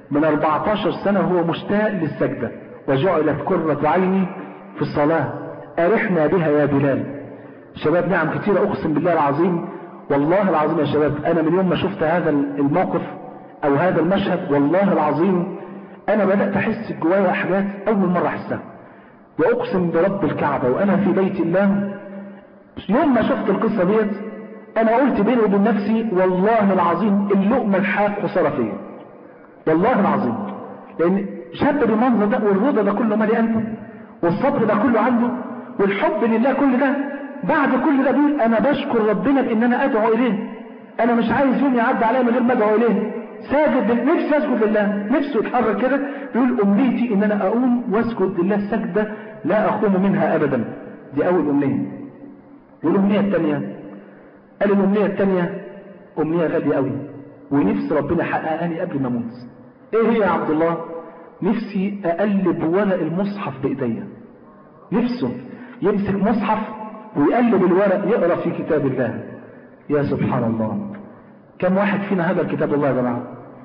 [SPEAKER 4] من 14 سنة هو مشتاق للسجدة وجعلت قرة عيني في الصلاة أرحنا بها يا بلال شباب نعم كتيرة أقسم بالله العظيم والله العظيم يا شباب أنا من يوم ما شفت هذا الموقف أو هذا المشهد والله العظيم أنا بدأت أحس جوايا حاجات أول مرة أحسها وأقسم برب الكعبة وأنا في بيت الله يوم ما شفت القصة ديت أنا قلت بيني وبين نفسي والله العظيم اللقمة الحاق خسارة فيا والله العظيم لأن شاب بالمنظر ده والرضا ده كله مالي قلبه والصبر ده كله عنده والحب لله كل ده بعد كل ده بيقول أنا بشكر ربنا بإن أنا أدعو إليه أنا مش عايز يوم يعدي عليا من غير ما أدعو إليه ساجد نفسي أسجد لله نفسه يتحرك كده بيقول أمنيتي إن أنا أقوم وأسجد لله سجدة لا أقوم منها أبدا دي أول أمنية والأمنية الثانية قال الأمنية الثانية أمنية غالية قوي ونفس ربنا حققها لي قبل ما أموت إيه هي يا عبد الله نفسي أقلب ورق المصحف بإيديا نفسه يمسك مصحف ويقلب الورق يقرأ في كتاب الله يا سبحان الله كم واحد فينا هذا كتاب الله يا جماعة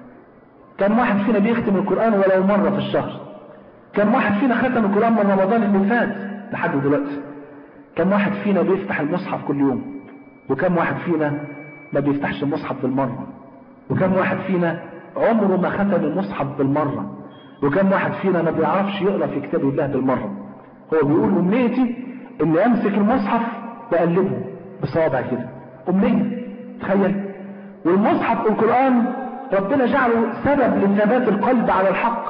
[SPEAKER 4] كم واحد فينا بيختم القرآن ولو مرة في الشهر كم واحد فينا ختم القرآن من رمضان اللي فات لحد دلوقتي كم واحد فينا بيفتح المصحف كل يوم وكم واحد فينا ما بيفتحش المصحف بالمرة وكم واحد فينا عمره ما ختم المصحف بالمرة وكم واحد فينا ما بيعرفش يقرأ في كتاب الله بالمرة هو بيقول أمنيتي إني أمسك المصحف وأقلبه بصوابع كده أمنية تخيل والمصحف القرآن ربنا جعله سبب لثبات القلب على الحق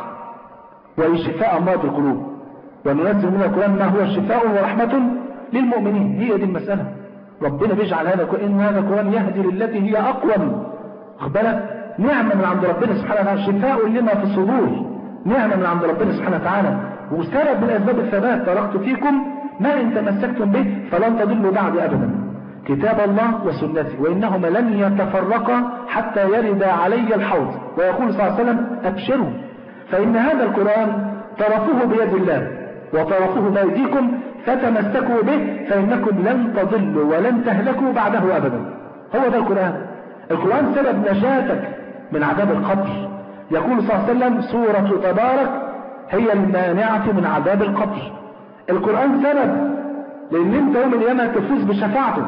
[SPEAKER 4] ولشفاء أمراض القلوب وننزل من القرآن ما هو شفاء ورحمة للمؤمنين هي دي المسألة ربنا بيجعل هذا إن هذا القرآن يهدي للتي هي أقوم بالك نعمة من عند ربنا سبحانه وتعالى شفاء لما في الصدور نعمة من عند ربنا سبحانه وتعالى وسبب من أسباب الثبات تركت فيكم ما إن تمسكتم به فلن تضلوا بعد أبدا كتاب الله وسنتي وإنهما لن يتفرقا حتى يرد علي الحوض ويقول صلى الله عليه وسلم أبشروا فإن هذا القرآن طرفه بيد الله وطرفه بأيديكم فتمسكوا به فإنكم لن تضلوا ولن تهلكوا بعده أبدا هو ده القرآن القرآن سبب نجاتك من عذاب القبر يقول صلى الله عليه وسلم سورة تبارك هي المانعة من عذاب القبر القرآن سبب لأن انت يوم القيامة تفوز بشفاعته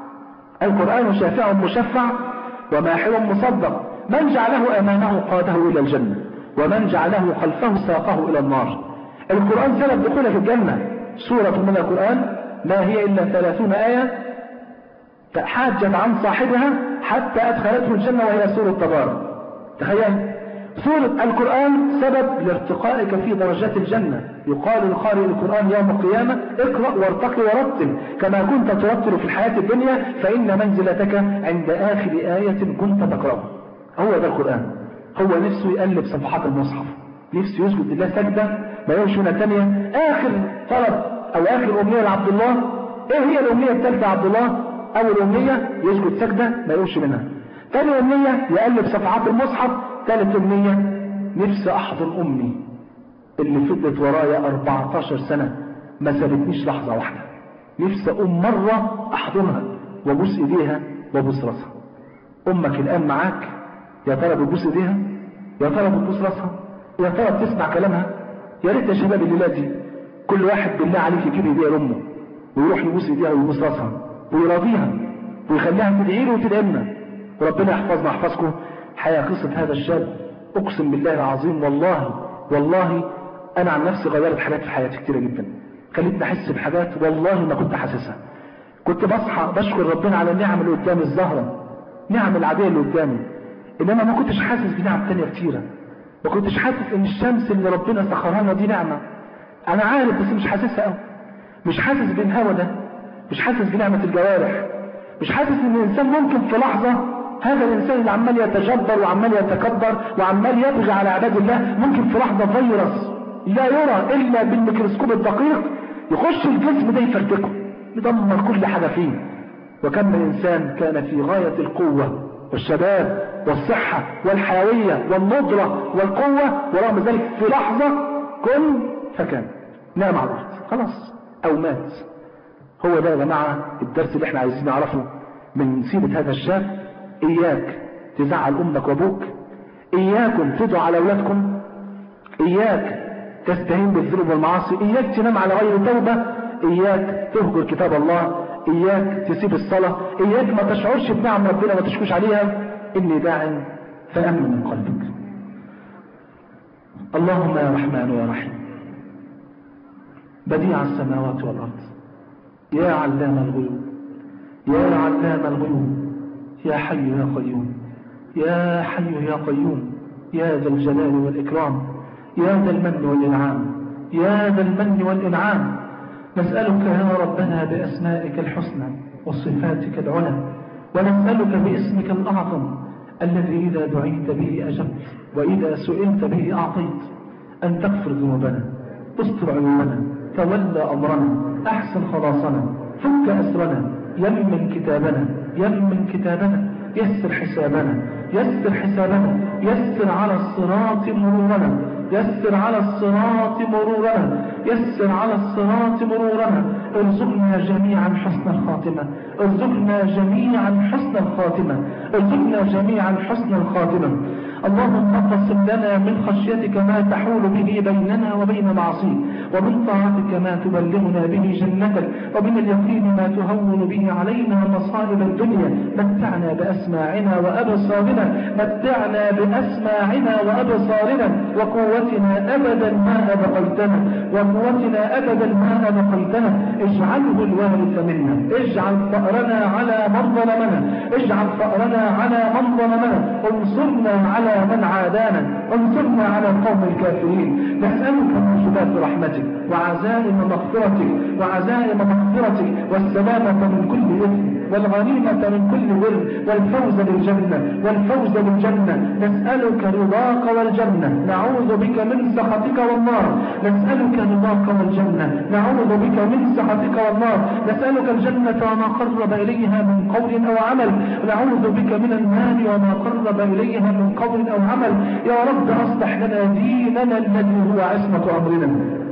[SPEAKER 4] القرآن شافع مشفع وماحر مصدق من جعله أمامه قاده إلى الجنة ومن جعله خلفه ساقه إلى النار القرآن سبب دخولك الجنة سورة من القرآن ما هي إلا ثلاثون آية حاجت عن صاحبها حتى أدخلته الجنة وهي سورة تبارك تخيل سورة القرآن سبب لارتقائك في درجات الجنة يقال لقارئ القرآن يوم القيامة اقرأ وارتقي ورتل كما كنت ترتل في الحياة الدنيا فإن منزلتك عند آخر آية كنت تقرأها هو ده القرآن هو نفسه يقلب صفحات المصحف نفسه يسجد لله سجدة ما يمشي من الثانية آخر طلب أو آخر أمنية لعبد الله إيه هي الأمنية الثالثة عبد الله أول أمنية يسجد سجدة ما يمشي منها ثاني أمنية يقلب صفحات المصحف ثالث أمنية نفسي أحضن أمي اللي فضلت ورايا 14 سنة ما سابتنيش لحظة واحدة نفسي أقوم مرة أحضنها وابوس إيديها وابوس راسها أمك الآن معاك يا ترى بتبوس إيديها يا ترى بتبوس راسها يا ترى بتسمع كلامها يا ريت يا شباب الليلة دي كل واحد بالله عليك يجيب إيديها لأمه ويروح يبوس إيديها ويبوس راسها ويراضيها ويخليها تدعي له وتدعي لنا وربنا يحفظنا يحفظكم حياة قصة هذا الشاب أقسم بالله العظيم والله والله أنا عن نفسي غيرت حاجات في حياتي كتيرة جدا خليتني أحس بحاجات والله ما كنت حاسسها كنت بصحى بشكر ربنا على النعم اللي قدامي الزهرة نعم العادية اللي قدامي إنما ما كنتش حاسس بنعم تانية كتيرة ما كنتش حاسس إن الشمس اللي ربنا سخرها لنا دي نعمة أنا عارف بس مش حاسسها قوي مش حاسس بالهوا ده مش حاسس بنعمة الجوارح مش حاسس إن الإنسان ممكن في لحظة هذا الإنسان اللي عمال يتجبر وعمال يتكبر وعمال يبغي على عباد الله ممكن في لحظة فيروس لا يرى إلا بالميكروسكوب الدقيق يخش الجسم ده يفرتكه يدمر كل حاجة فيه وكم من إنسان كان في غاية القوة والشباب والصحة والحيوية والنضرة والقوة ورغم ذلك في لحظة كن فكان نام على الأرض خلاص أو مات هو ده يا جماعة الدرس اللي احنا عايزين نعرفه من سيرة هذا الشاب إياك تزعل أمك وأبوك إياكم تدعوا على أولادكم إياك تستهين بالذنوب والمعاصي إياك تنام على غير توبة إياك تهجر كتاب الله إياك تسيب الصلاة إياك ما تشعرش بنعم ربنا ما تشكوش عليها إني داع فأمن من قلبك اللهم يا رحمن يا رحيم بديع السماوات والأرض يا علام الغيوب يا علام الغيوب يا حي يا قيوم يا حي يا قيوم يا ذا الجلال والإكرام يا ذا المن والإنعام يا ذا المن والإنعام نسألك يا ربنا بأسمائك الحسنى وصفاتك العلى ونسألك باسمك الأعظم الذي إذا دعيت به أجبت وإذا سئلت به أعطيت أن تغفر ذنوبنا استر عيوبنا تولى أمرنا أحسن خلاصنا فك أسرنا يمن كتابنا يمن كتابنا يسر حسابنا يسر حسابنا يسر على الصراط مرورنا يسر على الصراط مرورنا يسر على الصراط مرورنا ارزقنا جميعا حسن الخاتمة ارزقنا جميعا حسن الخاتمة ارزقنا جميعا حسن الخاتمة اللهم اقسم لنا من خشيتك ما تحول به بيننا وبين معصيك ومن طاعتك ما تبلغنا به جنتك ومن اليقين ما تهون به علينا مصائب الدنيا متعنا بأسماعنا وأبصارنا متعنا بأسماعنا وأبصارنا وقوتنا أبدا ما أبقيتنا وقوتنا أبدا ما أبقيتنا اجعله الوارث منا اجعل فأرنا على من ظلمنا اجعل فأرنا على من ظلمنا انصرنا على من عادانا انصرنا على القوم الكافرين نسألك من شباب رحمتك وعزائم مغفرتك وعزائم مغفرتك والسلامة من كل إثم والغنيمة من كل بر والفوز بالجنة والفوز بالجنة نسألك رضاك والجنة نعوذ بك من سخطك والنار نسألك رضاك والجنة نعوذ بك من سخطك والنار نسألك الجنة وما قرب إليها من قول أو عمل نعوذ بك من النار وما قرب إليها من قول أو عمل يا رب أصلح لنا ديننا الذي هو عصمة أمرنا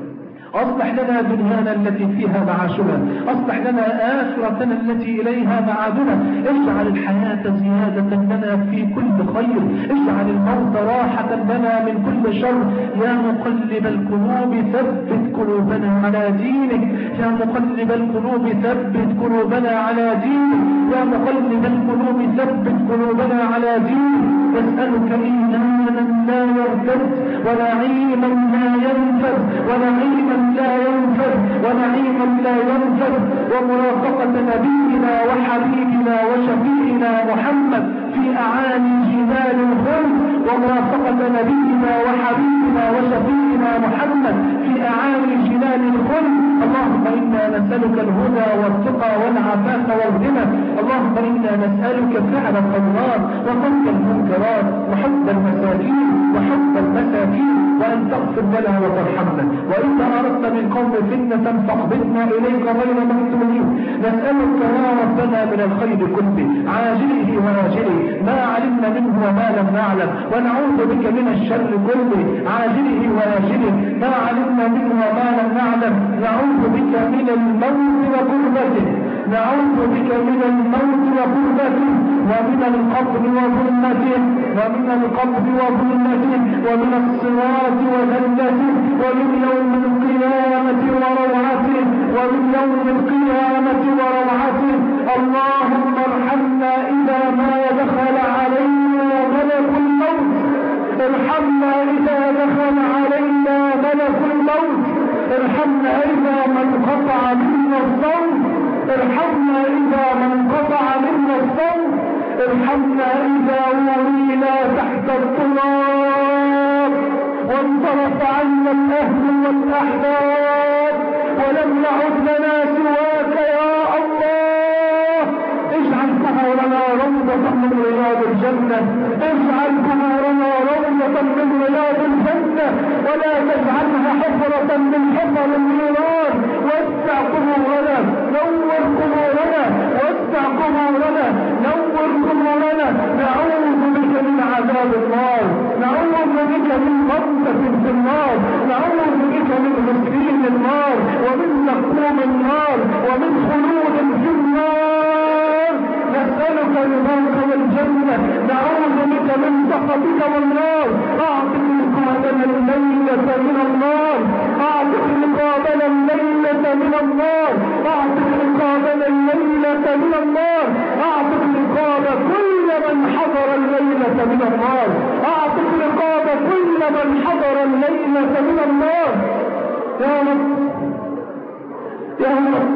[SPEAKER 4] أصلح لنا دنيانا التي فيها معاشنا أصلح لنا آخرتنا التي إليها معادنا اجعل الحياة زيادة لنا في كل خير اجعل الموت راحة لنا من كل شر يا مقلب القلوب ثبت قلوبنا على دينك يا مقلب القلوب ثبت قلوبنا على دينك يا مقلب القلوب ثبت قلوبنا على دينك نسألك إيمانا لا يرتد ونعيما لا ينفد ونعيما لا ينفد ونعيما لا ينفد ومرافقة نبينا وحبيبنا وشفيعنا محمد في أعالي جبال الخلد ومرافقة نبينا وحبيبنا وشفيعنا محمد في أعالي جبال الخلد اللهم إنا نسألك الهدى والتقى والعفاف والغنى اللهم إنا نسألك فعل الخيرات وترك المنكرات وحب المساكين وحب المساكين وأن تغفر لنا وترحمنا وإذا أردت من قوم فتنة فاقبضنا إليك غير مفتونين نسألك يا ربنا من الخير كله عاجله وآجله ما علمنا منه وما لم نعلم ونعوذ بك من الشر كله عاجله وآجله ما علمنا منه وما لم نعلم نعوذ بك من الموت وكربته نعوذ بك من الموت وكربته ومن القبر وظلمته ومن القبر وظلمته ومن الصراط وذلته ومن يوم القيامة وروعته ومن يوم القيامة وروعته اللهم ارحمنا إذا ما دخل علينا ملك الموت ارحمنا إذا دخل علينا ملك الموت ارحمنا إذا من قطع منا الصوت ارحمنا إذا من قطع منا الصوت ارحمنا إذا ورينا تحت التراب وانصرف عنا الأهل والأحباب ولم يعد لنا سواك يا الله اجعل قبورنا روضة من رياض الجنة اجعل قبورنا روضة من رياض الجنة ولا تجعلها حفرة من حفر النيران وسع قبورنا نور قبورنا وسع قبورنا نور قبورنا نعوذ بك من عذاب النار نعوذ بك من غمسة في النار نعوذ بك من غسيل النار ومن زقوم النار ومن خلود في النار نسألك رضاك الجنة نعوذ بك من سخطك والنار أعطك رقابنا الليلة من النار أعطك رقابنا الليلة من النار أعطك رقابنا الليلة من النار أعطك رقاب كل من حضر الليلة من النار أعطك رقاب كل من حضر الليلة من النار يا رب يا رب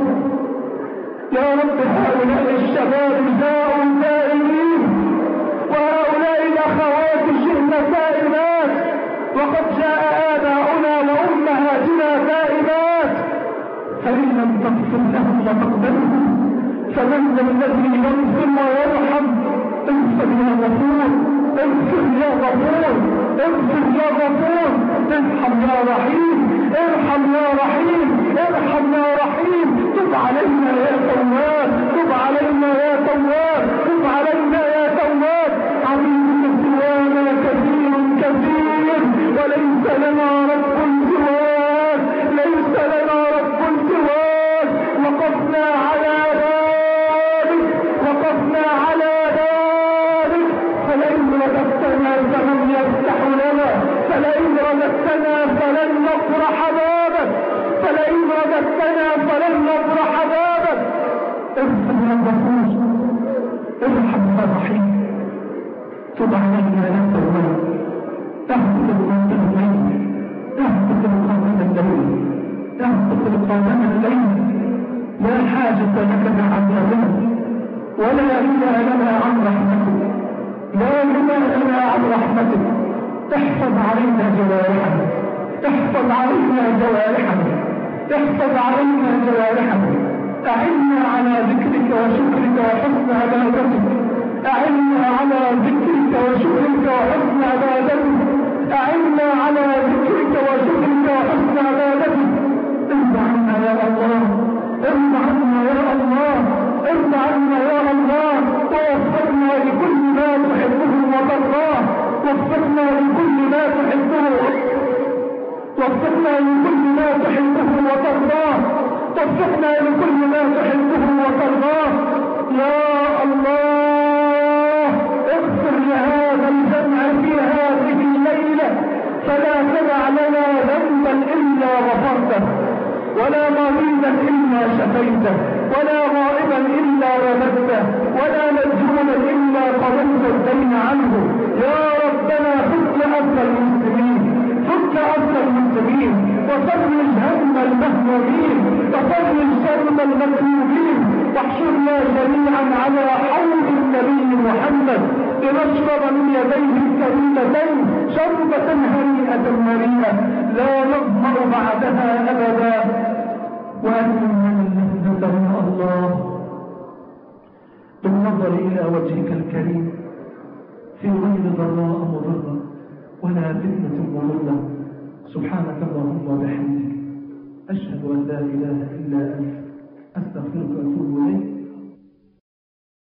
[SPEAKER 4] يا رب هؤلاء الشباب جاءوا تائبين وهؤلاء الأخوات جئن تائبات وقد جاء آباؤنا وأمهاتنا تائبات فإن لم تغفر لهم وتقبلهم فمن ذا الذي يغفر ويرحم اغفر يا غفور اغفر يا غفور اغفر يا غفور ارحم يا رحيم ارحم يا رحيم ارحم يا رحيم تب علينا يا تواب تب علينا يا تواب تب علينا يا تواب عظيم سوانا كثير كثير وليس لنا رب سواك ليس لنا رب سواك وقفنا على ذلك وقفنا على ذلك فلئن رددتنا فمن يفتح لنا فلئن رددتنا فلن نفرح بابك فلئن رددتنا فلن نفرح بابك ارحم يا غفور ارحم يا رحيم تب علينا يا تواب اهدك القادم الليل اهدك القادم الليل اهدك القادم الليل لا حاجة لك بعذابنا ولا غنى لنا عن رحمتك لا غنى لنا عن رحمتك احفظ علينا جوارحنا احفظ علينا جوارحنا احفظ علينا جوارحنا أعنا على ذكرك وشكرك وحسن عبادتك أعنا على ذكرك وشكرك وحسن عبادتك أعنا على ذكرك وشكرك وحسن عبادتك ارضى عنا يا الله ارضى عنا يا الله ارضى عنا يا الله ووفقنا لكل ما تحبه وترضاه وفقنا لكل ما تحبه وفقنا لكل ما تحبه وترضاه وفقنا لكل ما تحبه وترضاه يا الله اغفر لهذا الجمع في هذه الليلة فلا تدع لنا ذنبا إلا غفرته ولا مريضا إلا شفيته ولا غائبا إلا رددته ولا مجهولا إلا قضيت الدين عنه يا ربنا فك أسر المسلمين فك أسر المسلمين وفرج هم المهمومين وفرج شر المكروبين واحشرنا جميعا على حوض النبي محمد لنشرب من يديه الكريمتين شربة هنيئة مريئة لا نظمأ بعدها أبدا وأتمنى اللذة يا الله بالنظر إلى وجهك الكريم في غير ضراء مضرة ولا فتنة مضرة سبحانك اللهم وبحمدك أشهد أن لا إله إلا أنت أستغفرك وأتوب إليك